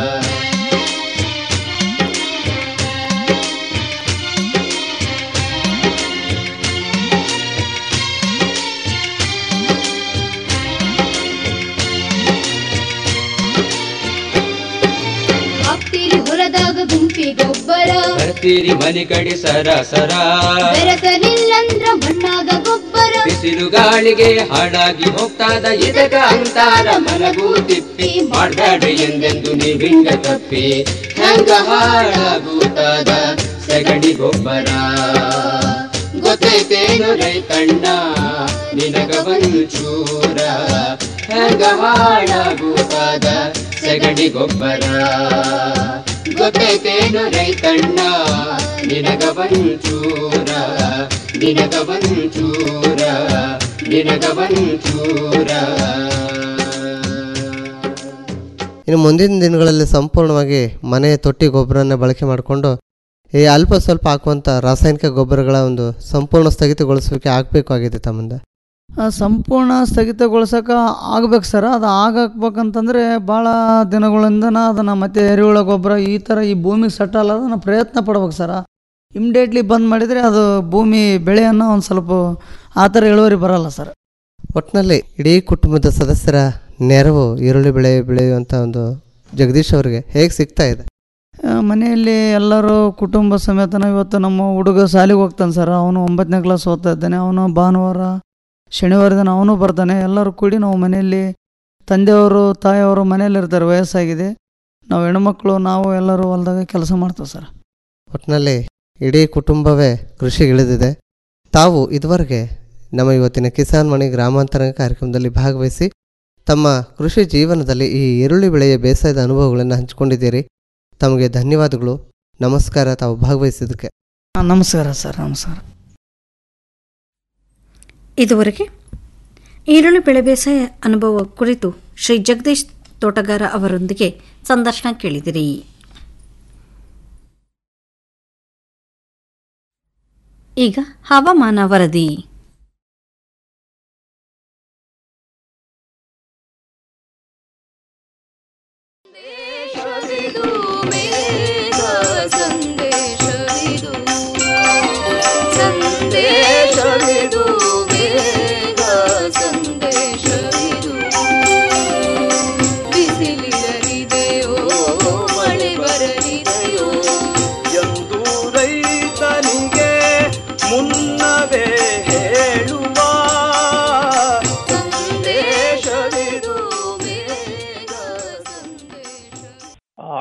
ಹಾಕ್ತೀರಿ ಹೊಲದಾಗ ಗುಂಪಿ ಗೊಬ್ಬರ ಬರ್ತೀರಿ ಮನೆ ಕಡೆ ಸರ ಸರ ಬೆರೆಸಲಿಲ್ಲಂದ್ರ ಮಣ್ಣಾಗ ಗೊಬ್ಬರ ಬಿಸಿಲು ಗಾಳಿಗೆ ಹಾಳಾಗಿ ಹೋಗ್ತಾದ ಇದಕ ಅಂತಾರ ಮಲಗು ತಿಪ್ಪಿ ಮಾಡಬೇಡ್ರಿ ಎಂದೆಂದು ನೀವಿಂಗ ತಪ್ಪಿ ಹೆಂಗ ಹಾಳಾಗುತ್ತಾದ ಸಗಣಿ ಗೊಬ್ಬರ ಗೊತ್ತೈತೇನು ರೈತಣ್ಣ ನಿನಗ ಒಂಚೂರ ಹೆಂಗ ಹಾಳಾಗುತ್ತಾದ ಸಗಣಿ ಗೊಬ್ಬರ ಗೊತ್ತೈತೇನು ರೈತಣ್ಣ ನಿನಗ ಒಂಚೂರ ನಿನಗ ಒಂಚೂರ ನಿನಗ ಒಂಚೂರ ಇನ್ನು ಮುಂದಿನ ದಿನಗಳಲ್ಲಿ ಸಂಪೂರ್ಣವಾಗಿ ಮನೆಯ ತೊಟ್ಟಿ ಗೊಬ್ಬರನ ಬಳಕೆ ಮಾಡಿಕೊಂಡು ಈ ಅಲ್ಪ ಸ್ವಲ್ಪ ಹಾಕುವಂಥ ರಾಸಾಯನಿಕ ಗೊಬ್ಬರಗಳ ಒಂದು ಸಂಪೂರ್ಣ ಸ್ಥಗಿತಗೊಳಿಸುವಿಕೆ ಆಗಬೇಕಾಗಿದೆ ತಮ್ಮಿಂದ ಆ, ಸಂಪೂರ್ಣ ಸ್ಥಗಿತಗೊಳಿಸೋಕೆ ಆಗ್ಬೇಕು ಸರ್ ಅದು ಆಗಬೇಕಂತಂದರೆ ಭಾಳ ದಿನಗಳಿಂದ ಅದನ್ನು ಮತ್ತೆ ಎರೆಹುಳ ಗೊಬ್ಬರ ಈ ಥರ ಈ ಭೂಮಿಗೆ ಸೆಟ್ ಅಲ್ಲ ಅದನ್ನು ಪ್ರಯತ್ನ ಪಡ್ಬೇಕು ಸರ ಇಮ್ಡಿಯೇಟ್ಲಿ ಬಂದ್ ಮಾಡಿದರೆ ಅದು ಭೂಮಿ ಬೆಳೆಯನ್ನು ಒಂದು ಸ್ವಲ್ಪ ಆ ಥರ ಇಳುವರಿ ಬರಲ್ಲ ಸರ್ ಒಟ್ಟಿನಲ್ಲಿ ಇಡೀ ಕುಟುಂಬದ ಸದಸ್ಯರ ನೆರವು ಈರುಳ್ಳಿ ಬೆಳೆ ಬೆಳೆಯುವಂಥ ಒಂದು ಜಗದೀಶ್ ಅವರಿಗೆ ಹೇಗೆ ಸಿಗ್ತಾ ಇದೆ ಆ, ಮನೆಯಲ್ಲಿ ಎಲ್ಲರೂ ಕುಟುಂಬ ಸಮೇತನ ಇವತ್ತು ನಮ್ಮ ಹುಡುಗ ಶಾಲೆಗೆ ಹೋಗ್ತಾನೆ ಸರ್ ಅವನು ಒಂಬತ್ತನೇ ಕ್ಲಾಸ್ ಓದ್ತಾ ಇದ್ದಾನೆ ಅವನು ಭಾನುವಾರ ಶನಿವಾರ ದಿನ ಅವನು ಬರ್ತಾನೆ ಎಲ್ಲರೂ ಕೂಡಿ ನಾವು ಮನೆಯಲ್ಲಿ ತಂದೆಯವರು ತಾಯಿಯವರು ಮನೆಯಲ್ಲಿ ಇರ್ತಾರೆ ವಯಸ್ಸಾಗಿದೆ ನಾವು ಹೆಣ್ಮಕ್ಳು ನಾವು ಎಲ್ಲರೂ ಹೊಲ್ದಾಗ ಕೆಲಸ ಮಾಡ್ತೇವೆ ಸರ್ ಒಟ್ಟಿನಲ್ಲಿ ಇಡೀ ಕುಟುಂಬವೇ ಕೃಷಿಗಿಳಿದಿದೆ ತಾವು ಇದುವರೆಗೆ ನಮ್ಮ ಇವತ್ತಿನ ಕಿಸಾನ್ ಮಣಿ ಗ್ರಾಮಾಂತರ ಕಾರ್ಯಕ್ರಮದಲ್ಲಿ ಭಾಗವಹಿಸಿ ತಮ್ಮ ಕೃಷಿ ಜೀವನದಲ್ಲಿ ಈ ಈರುಳ್ಳಿ ಬೆಳೆಯ ಬೇಸಾಯದ ಅನುಭವಗಳನ್ನು ಹಂಚಿಕೊಂಡಿದ್ದೀರಿ ತಮಗೆ ಧನ್ಯವಾದಗಳು ನಮಸ್ಕಾರ ತಾವು ಭಾಗವಹಿಸಿದ್ದಕ್ಕೆ ಆ, ನಮಸ್ಕಾರ ಸರ್ ನಮಸ್ಕಾರ ಇದುವರೆಗೆ ಈರುಳ್ಳಿ ಬೆಳೆ ಬೇಸಾಯ ಅನುಭವ ಕುರಿತು ಶ್ರೀ ಜಗದೀಶ್ ತೋಟಗಾರ ಅವರೊಂದಿಗೆ ಸಂದರ್ಶನ ಕೇಳಿದಿರಿ ಈಗ ಹವಾಮಾನ ವರದಿ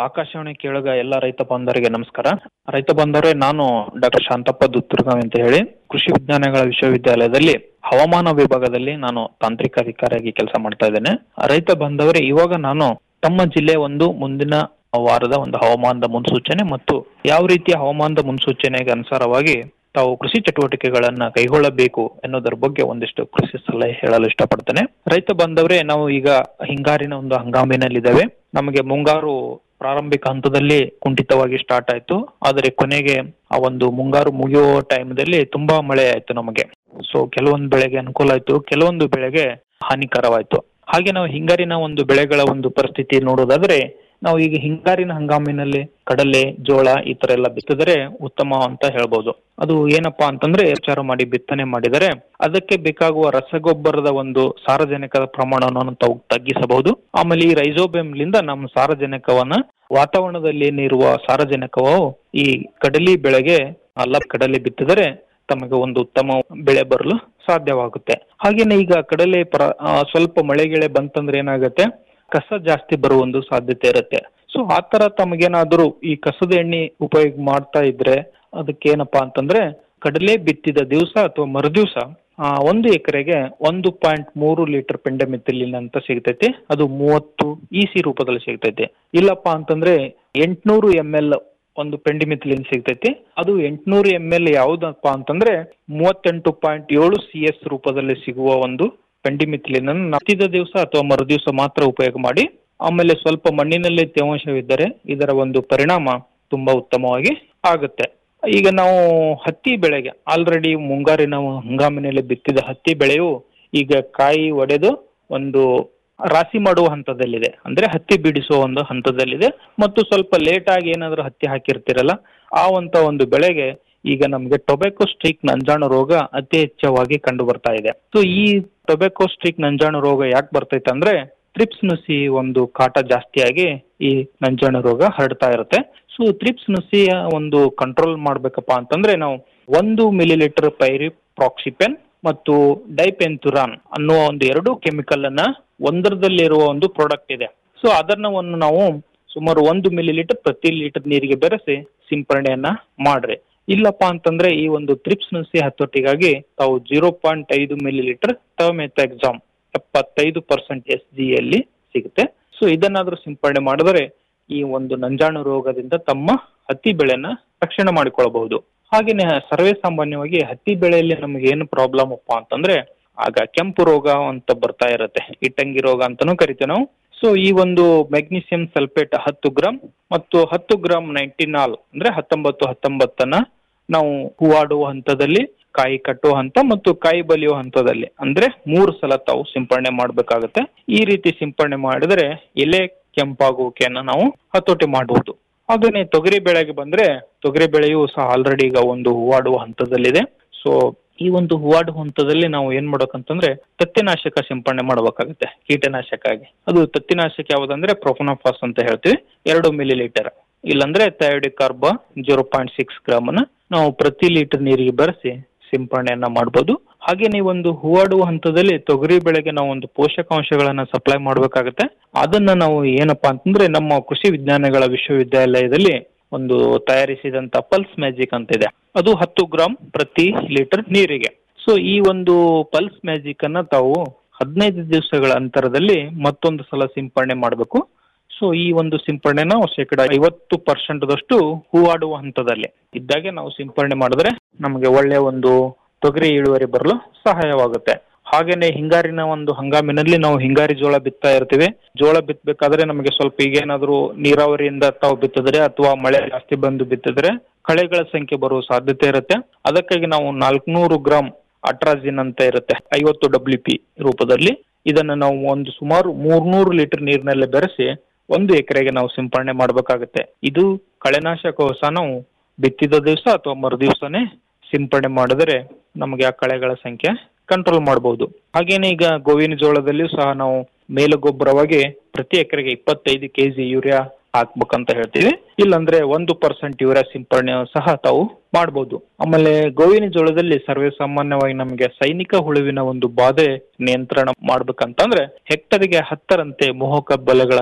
ಆಕಾಶವಾಣಿ ಕೇಳುಗ ಎಲ್ಲ ರೈತ ಬಾಂಧವರಿಗೆ ನಮಸ್ಕಾರ ರೈತ ಬಾಂಧವರೇ ನಾನು ಡಾಕ್ಟರ್ ಶಾಂತಪ್ಪ ದುತ್ತುರ್ಗಾವಿ ಅಂತ ಹೇಳಿ ಕೃಷಿ ವಿಜ್ಞಾನಗಳ ವಿಶ್ವವಿದ್ಯಾಲಯದಲ್ಲಿ ಹವಾಮಾನ ವಿಭಾಗದಲ್ಲಿ ನಾನು ತಾಂತ್ರಿಕ ಅಧಿಕಾರಿಯಾಗಿ ಕೆಲಸ ಮಾಡ್ತಾ ಇದ್ದೇನೆ ರೈತ ಬಾಂಧವರೇ ಇವಾಗ ನಾನು ತಮ್ಮ ಜಿಲ್ಲೆ ಒಂದು ಮುಂದಿನ ವಾರದ ಒಂದು ಹವಾಮಾನದ ಮುನ್ಸೂಚನೆ ಮತ್ತು ಯಾವ ರೀತಿಯ ಹವಾಮಾನದ ಮುನ್ಸೂಚನೆಗೆ ಅನುಸಾರವಾಗಿ ತಾವು ಕೃಷಿ ಚಟುವಟಿಕೆಗಳನ್ನ ಕೈಗೊಳ್ಳಬೇಕು ಎನ್ನುವುದರ ಬಗ್ಗೆ ಒಂದಿಷ್ಟು ಕೃಷಿ ಸಲಹೆ ಹೇಳಲು ಇಷ್ಟಪಡ್ತೇನೆ ರೈತ ಬಾಂಧವರೇ ನಾವು ಈಗ ಹಿಂಗಾರಿನ ಒಂದು ಹಂಗಾಮಿನಲ್ಲಿದ್ದೇವೆ ನಮಗೆ ಮುಂಗಾರು ಪ್ರಾರಂಭಿಕ ಹಂತದಲ್ಲಿ ಕುಂಠಿತವಾಗಿ ಸ್ಟಾರ್ಟ್ ಆಯ್ತು ಆದರೆ ಕೊನೆಗೆ ಆ ಒಂದು ಮುಂಗಾರು ಮುಗಿಯುವ ಟೈಮ್ದಲ್ಲಿ ತುಂಬಾ ಮಳೆ ಆಯ್ತು ನಮಗೆ ಸೊ ಕೆಲವೊಂದು ಬೆಳೆಗೆ ಅನುಕೂಲ ಆಯ್ತು ಕೆಲವೊಂದು ಬೆಳೆಗೆ ಹಾನಿಕರವಾಯ್ತು ಹಾಗೆ ನಾವು ಹಿಂಗಾರಿನ ಒಂದು ಬೆಳೆಗಳ ಒಂದು ಪರಿಸ್ಥಿತಿ ನೋಡೋದಾದ್ರೆ ನಾವು ಈಗ ಹಿಂಗಾರಿನ ಹಂಗಾಮಿನಲ್ಲಿ ಕಡಲೆ ಜೋಳ ಈ ತರ ಎಲ್ಲ ಬಿತ್ತಿದರೆ ಉತ್ತಮ ಅಂತ ಹೇಳ್ಬೋದು ಅದು ಏನಪ್ಪಾ ಅಂತಂದ್ರೆ ವಿಚಾರ ಮಾಡಿ ಬಿತ್ತನೆ ಮಾಡಿದರೆ ಅದಕ್ಕೆ ಬೇಕಾಗುವ ರಸಗೊಬ್ಬರದ ಒಂದು ಸಾರಜನಕದ ಪ್ರಮಾಣವನ್ನು ತಾವು ತಗ್ಗಿಸಬಹುದು ಆಮೇಲೆ ಈ ರೈಸೋಬೆಮ್ಲಿಂದ ನಮ್ಮ ಸಾರಜನಕವನ್ನ ವಾತಾವರಣದಲ್ಲಿ ಏನಿರುವ ಸಾರಜನಕವು ಈ ಕಡಲಿ ಬೆಳೆಗೆ ಅಲ್ಲ ಕಡಲೆ ಬಿತ್ತಿದರೆ ತಮಗೆ ಒಂದು ಉತ್ತಮ ಬೆಳೆ ಬರಲು ಸಾಧ್ಯವಾಗುತ್ತೆ ಹಾಗೇನೆ ಈಗ ಕಡಲೆ ಪ್ರ ಆ, ಸ್ವಲ್ಪ ಮಳೆಗಿಳೆ ಬಂತಂದ್ರೆ ಏನಾಗುತ್ತೆ ಕಸ ಜಾಸ್ತಿ ಬರುವ ಒಂದು ಸಾಧ್ಯತೆ ಇರುತ್ತೆ ಸೊ ಆ ತರ ತಮಗೇನಾದ್ರೂ ಈ ಕಸದ ಎಣ್ಣೆ ಉಪಯೋಗ ಮಾಡ್ತಾ ಇದ್ರೆ ಅದಕ್ಕೆ ಏನಪ್ಪಾ ಅಂತಂದ್ರೆ ಕಡಲೆ ಬಿತ್ತಿದ ದಿವಸ ಅಥವಾ ಮರುದಿವಸ ಆ, ಒಂದು ಎಕರೆಗೆ ಒಂದು ಪಾಯಿಂಟ್ ಮೂರು ಲೀಟರ್ ಪೆಂಡಮಿಥಿಲಿನ್ ಅಂತ ಸಿಗ್ತೈತಿ ಅದು ಮೂವತ್ತು ಇಸಿ ರೂಪದಲ್ಲಿ ಸಿಗ್ತೈತಿ ಇಲ್ಲಪ್ಪ ಅಂತಂದ್ರೆ ಎಂಟ್ನೂರು ಎಂ ಎಲ್ ಒಂದು ಪೆಂಡಿಮಿಥಿಲಿನ್ ಸಿಗ್ತೈತಿ ಅದು ಎಂಟ್ನೂರು ಎಂ ಎಲ್ ಯಾವ್ದಪ್ಪ ಅಂತಂದ್ರೆ ಮೂವತ್ತೆಂಟು ಪಾಯಿಂಟ್ ಏಳು ಸಿ ಎಸ್ ರೂಪದಲ್ಲಿ ಸಿಗುವ ಒಂದು ಪೆಂಡಿಮಿಥಿಲಿನ್ ಅನ್ನು ಹತ್ತಿದ ದಿವಸ ಅಥವಾ ಮರುದಿವಸ ಮಾತ್ರ ಉಪಯೋಗ ಮಾಡಿ ಆಮೇಲೆ ಸ್ವಲ್ಪ ಮಣ್ಣಿನಲ್ಲಿ ತೇವಾಂಶವಿದ್ದರೆ ಇದರ ಒಂದು ಪರಿಣಾಮ ತುಂಬಾ ಉತ್ತಮವಾಗಿ ಆಗುತ್ತೆ ಈಗ ನಾವು ಹತ್ತಿ ಬೆಳೆಗೆ ಆಲ್ರೆಡಿ ಮುಂಗಾರಿನ ಹಂಗಾಮಿನಲ್ಲಿ ಬಿತ್ತಿದ ಹತ್ತಿ ಬೆಳೆಯು ಈಗ ಕಾಯಿ ಒಡೆದು ಒಂದು ರಾಶಿ ಮಾಡುವ ಹಂತದಲ್ಲಿದೆ ಅಂದ್ರೆ ಹತ್ತಿ ಬಿಡಿಸುವ ಒಂದು ಹಂತದಲ್ಲಿದೆ ಮತ್ತು ಸ್ವಲ್ಪ ಲೇಟ್ ಆಗಿ ಏನಾದ್ರೂ ಹತ್ತಿ ಹಾಕಿರ್ತಿರಲ್ಲ ಆ ಅಂತ ಒಂದು ಬೆಳೆಗೆ ಈಗ ನಮಗೆ ಟೊಬ್ಯಾಕೋ ಸ್ಟ್ರೀಕ್ ನಂಜಾಣು ರೋಗ ಅತಿ ಹೆಚ್ಚವಾಗಿ ಕಂಡು ಬರ್ತಾ ಇದೆ ಸೊ ಈ ಟೊಬ್ಯಾಕೋ ಸ್ಟ್ರೀಕ್ ನಂಜಾಣು ರೋಗ ಯಾಕೆ ಬರ್ತೈತೆ ಅಂದ್ರೆ ತ್ರಿಪ್ಸ್ ನುಸಿ ಒಂದು ಕಾಟ ಜಾಸ್ತಿಯಾಗಿ ಈ ನಂಜಾಣು ರೋಗ ಹರಡ್ತಾ ಇರುತ್ತೆ ಸೊ ತ್ರಿಪ್ಸ್ ನುಸಿಯ ಒಂದು ಕಂಟ್ರೋಲ್ ಮಾಡ್ಬೇಕಪ್ಪ ಅಂತಂದ್ರೆ ನಾವು ಒಂದು ಮಿಲಿಲೀಟರ್ ಪೈರಿ ಪ್ರಾಕ್ಸಿಪೆನ್ ಮತ್ತು ಡೈಪೆನ್ಥುರಾನ್ ಅನ್ನುವ ಒಂದು ಎರಡು ಕೆಮಿಕಲ್ ಅನ್ನ ಒಂದರದಲ್ಲಿರುವ ಒಂದು ಪ್ರಾಡಕ್ಟ್ ಇದೆ ಸೊ ಅದನ್ನ ಒಂದು ನಾವು ಸುಮಾರು ಒಂದು ಮಿಲಿಲೀಟರ್ ಪ್ರತಿ ಲೀಟರ್ ನೀರಿಗೆ ಬೆರೆಸಿ ಸಿಂಪರಣೆಯನ್ನ ಮಾಡ್ರಿ ಇಲ್ಲಪ್ಪ ಅಂತಂದ್ರೆ ಈ ಒಂದು ತ್ರಿಪ್ಸ್ ನುಸಿ ಹತೋಟಿಗಾಗಿ ತಾವು ಜೀರೋ ಪಾಯಿಂಟ್ ಐದು ಮಿಲಿಲೀಟರ್ ಎಕ್ಸಾಮ್ ಎಪ್ಪತ್ತೈದು ಪರ್ಸೆಂಟ್ ಎಸ್ ಜಿ ಯಲ್ಲಿ ಸಿಗುತ್ತೆ ಸೊ ಇದನ್ನಾದ್ರೂ ಸಿಂಪರಣೆ ಮಾಡಿದರೆ ಈ ಒಂದು ನಂಜಾಣು ರೋಗದಿಂದ ತಮ್ಮ ಹತ್ತಿ ಬೆಳೆನ ರಕ್ಷಣೆ ಮಾಡಿಕೊಳ್ಳಬಹುದು ಹಾಗೇನೆ ಸರ್ವೇ ಸಾಮಾನ್ಯವಾಗಿ ಹತ್ತಿ ಬೆಳೆಯಲ್ಲಿ ನಮಗೆ ಏನು ಪ್ರಾಬ್ಲಮ್ ಅಪ್ಪ ಅಂತಂದ್ರೆ ಆಗ ಕೆಂಪು ರೋಗ ಅಂತ ಬರ್ತಾ ಇರುತ್ತೆ ಇಟ್ಟಂಗಿ ರೋಗ ಅಂತಾನೂ ಕರಿತೇವೆ ನಾವು ಸೊ ಈ ಒಂದು ಮೆಗ್ನೀಸಿಯಂ ಸಲ್ಫೇಟ್ ಹತ್ತು ಗ್ರಾಮ್ ಮತ್ತು ಹತ್ತು ಗ್ರಾಮ್ ನೈಂಟಿನಾಲ್ ಅಂದ್ರೆ ಹತ್ತೊಂಬತ್ತು ಹತ್ತೊಂಬತ್ತನ್ನ ನಾವು ಹೂವಾಡುವ ಹಂತದಲ್ಲಿ ಕಾಯಿ ಕಟ್ಟುವ ಹಂತ ಮತ್ತು ಕಾಯಿ ಬಲಿಯುವ ಹಂತದಲ್ಲಿ ಅಂದ್ರೆ ಮೂರು ಸಲ ತಾವು ಸಿಂಪರಣೆ ಮಾಡಬೇಕಾಗುತ್ತೆ ಈ ರೀತಿ ಸಿಂಪರಣೆ ಮಾಡಿದರೆ ಎಲೆ ಕೆಂಪಾಗುವಿಕೆಯನ್ನ ನಾವು ಹತೋಟಿ ಮಾಡಬಹುದು ಹಾಗೇನೆ ತೊಗರಿ ಬೆಳೆಗೆ ಬಂದ್ರೆ ತೊಗರಿ ಬೆಳೆಯು ಸಹ ಆಲ್ರೆಡಿ ಈಗ ಒಂದು ಹೂವಾಡುವ ಹಂತದಲ್ಲಿದೆ ಸೊ ಈ ಒಂದು ಹೂವಾಡುವ ಹಂತದಲ್ಲಿ ನಾವು ಏನ್ ಮಾಡ್ಬೇಕಂತಂದ್ರೆ ತತ್ತಿನಾಶಕ ಸಿಂಪರಣೆ ಮಾಡಬೇಕಾಗುತ್ತೆ ಕೀಟನಾಶಕ ಆಗಿ ಅದು ತತ್ತಿನಾಶಕ ಯಾವ್ದಂದ್ರೆ ಪ್ರೊಫೋನೋಫಾಸ್ ಅಂತ ಹೇಳ್ತೀವಿ ಎರಡು ಮಿಲಿ ಲೀಟರ್ ಇಲ್ಲಾಂದ್ರೆ thiodicarb zero point six gram ಅನ್ನ ನಾವು ಪ್ರತಿ ಲೀಟರ್ ನೀರಿಗೆ ಬೆರೆಸಿ ಸಿಂಪರಣೆಯನ್ನ ಮಾಡಬಹುದು ಹಾಗೆ ಒಂದು ಹೂವಾಡುವ ಹಂತದಲ್ಲಿ ತೊಗರಿ ಬೆಳೆಗೆ ನಾವು ಒಂದು ಪೋಷಕಾಂಶಗಳನ್ನ ಸಪ್ಲೈ ಮಾಡಬೇಕಾಗುತ್ತೆ ಅದನ್ನ ನಾವು ಏನಪ್ಪಾ ಅಂತಂದ್ರೆ ನಮ್ಮ ಕೃಷಿ ವಿಜ್ಞಾನಗಳ ವಿಶ್ವವಿದ್ಯಾಲಯದಲ್ಲಿ ಒಂದು ತಯಾರಿಸಿದಂತ ಪಲ್ಸ್ ಮ್ಯಾಜಿಕ್ ಅಂತ ಇದೆ ಅದು ಹತ್ತು ಗ್ರಾಮ್ ಪ್ರತಿ ಲೀಟರ್ ನೀರಿಗೆ ಸೊ ಈ ಒಂದು ಪಲ್ಸ್ ಮ್ಯಾಜಿಕ್ ಅನ್ನ ತಾವು ಹದಿನೈದು ದಿವಸಗಳ ಅಂತರದಲ್ಲಿ ಮತ್ತೊಂದು ಸಲ ಸಿಂಪರಣೆ ಮಾಡಬೇಕು ಸೊ ಈ ಒಂದು ಸಿಂಪರಣೆ ನಾವು ಶೇಕಡ ಐವತ್ತು ಪರ್ಸೆಂಟ್ದಷ್ಟು ಹೂವಾಡುವ ಹಂತದಲ್ಲಿ ಇದ್ದಾಗೆ ನಾವು ಸಿಂಪರಣೆ ಮಾಡಿದ್ರೆ ನಮಗೆ ಒಳ್ಳೆಯ ಒಂದು ತೊಗರಿ ಇಳುವರಿ ಬರಲು ಸಹಾಯವಾಗುತ್ತೆ ಹಾಗೇನೆ ಹಿಂಗಾರಿನ ಒಂದು ಹಂಗಾಮಿನಲ್ಲಿ ನಾವು ಹಿಂಗಾರಿ ಜೋಳ ಬಿತ್ತಾ ಇರ್ತೀವಿ ಜೋಳ ಬಿತ್ತಬೇಕಾದ್ರೆ ನಮಗೆ ಸ್ವಲ್ಪ ಈಗೇನಾದ್ರೂ ನೀರಾವರಿಯಿಂದ ತಾವು ಬಿತ್ತಿದ್ರೆ ಅಥವಾ ಮಳೆ ಜಾಸ್ತಿ ಬಂದು ಬಿತ್ತಿದ್ರೆ ಕಳೆಗಳ ಸಂಖ್ಯೆ ಬರುವ ಸಾಧ್ಯತೆ ಇರುತ್ತೆ ಅದಕ್ಕಾಗಿ ನಾವು ನಾಲ್ಕುನೂರು ಗ್ರಾಮ್ ಅಟ್ರಾಜಿನ್ ಅಂತ ಇರುತ್ತೆ ಐವತ್ತು ಡಬ್ಲ್ಯೂ ಪಿ ರೂಪದಲ್ಲಿ ಇದನ್ನ ನಾವು ಒಂದು ಸುಮಾರು ಮೂರ್ನೂರು ಲೀಟರ್ ನೀರಿನಲ್ಲಿ ಬೆರೆಸಿ ಒಂದು ಎಕರೆಗೆ ನಾವು ಸಿಂಪರಣೆ ಮಾಡಬೇಕಾಗುತ್ತೆ ಇದು ಕಳೆನಾಶಕ ಸಹ ನಾವು ಬಿತ್ತಿದ ದಿವಸ ಅಥವಾ ಮರು ದಿವಸನೇ ಸಿಂಪರಣೆ ಮಾಡಿದರೆ ನಮಗೆ ಆ ಕಳೆಗಳ ಸಂಖ್ಯೆ ಕಂಟ್ರೋಲ್ ಮಾಡಬಹುದು ಹಾಗೇನೆ ಈಗ ಗೋವಿನ ಜೋಳದಲ್ಲಿಯೂ ಸಹ ನಾವು ಮೇಲು ಗೊಬ್ಬರವಾಗಿ ಪ್ರತಿ ಎಕರೆಗೆ ಇಪ್ಪತ್ತೈದು ಕೆಜಿ ಯೂರಿಯಾ ಹಾಕ್ಬೇಕಂತ ಹೇಳ್ತೀವಿ ಇಲ್ಲಾಂದ್ರೆ ಒಂದು ಪರ್ಸೆಂಟ್ ಯೂರಿಯಾ ಸಿಂಪರಣೆ ಸಹ ತಾವು ಮಾಡಬಹುದು ಆಮೇಲೆ ಗೋವಿನ ಜೋಳದಲ್ಲಿ ಸರ್ವೇ ಸಾಮಾನ್ಯವಾಗಿ ನಮಗೆ ಸೈನಿಕ ಹುಳುವಿನ ಒಂದು ಬಾಧೆ ನಿಯಂತ್ರಣ ಮಾಡ್ಬೇಕಂತಂದ್ರೆ ಹೆಕ್ಟರ್ಗೆ ಹತ್ತರಂತೆ ಮೋಹಕ ಬಲೆಗಳನ್ನ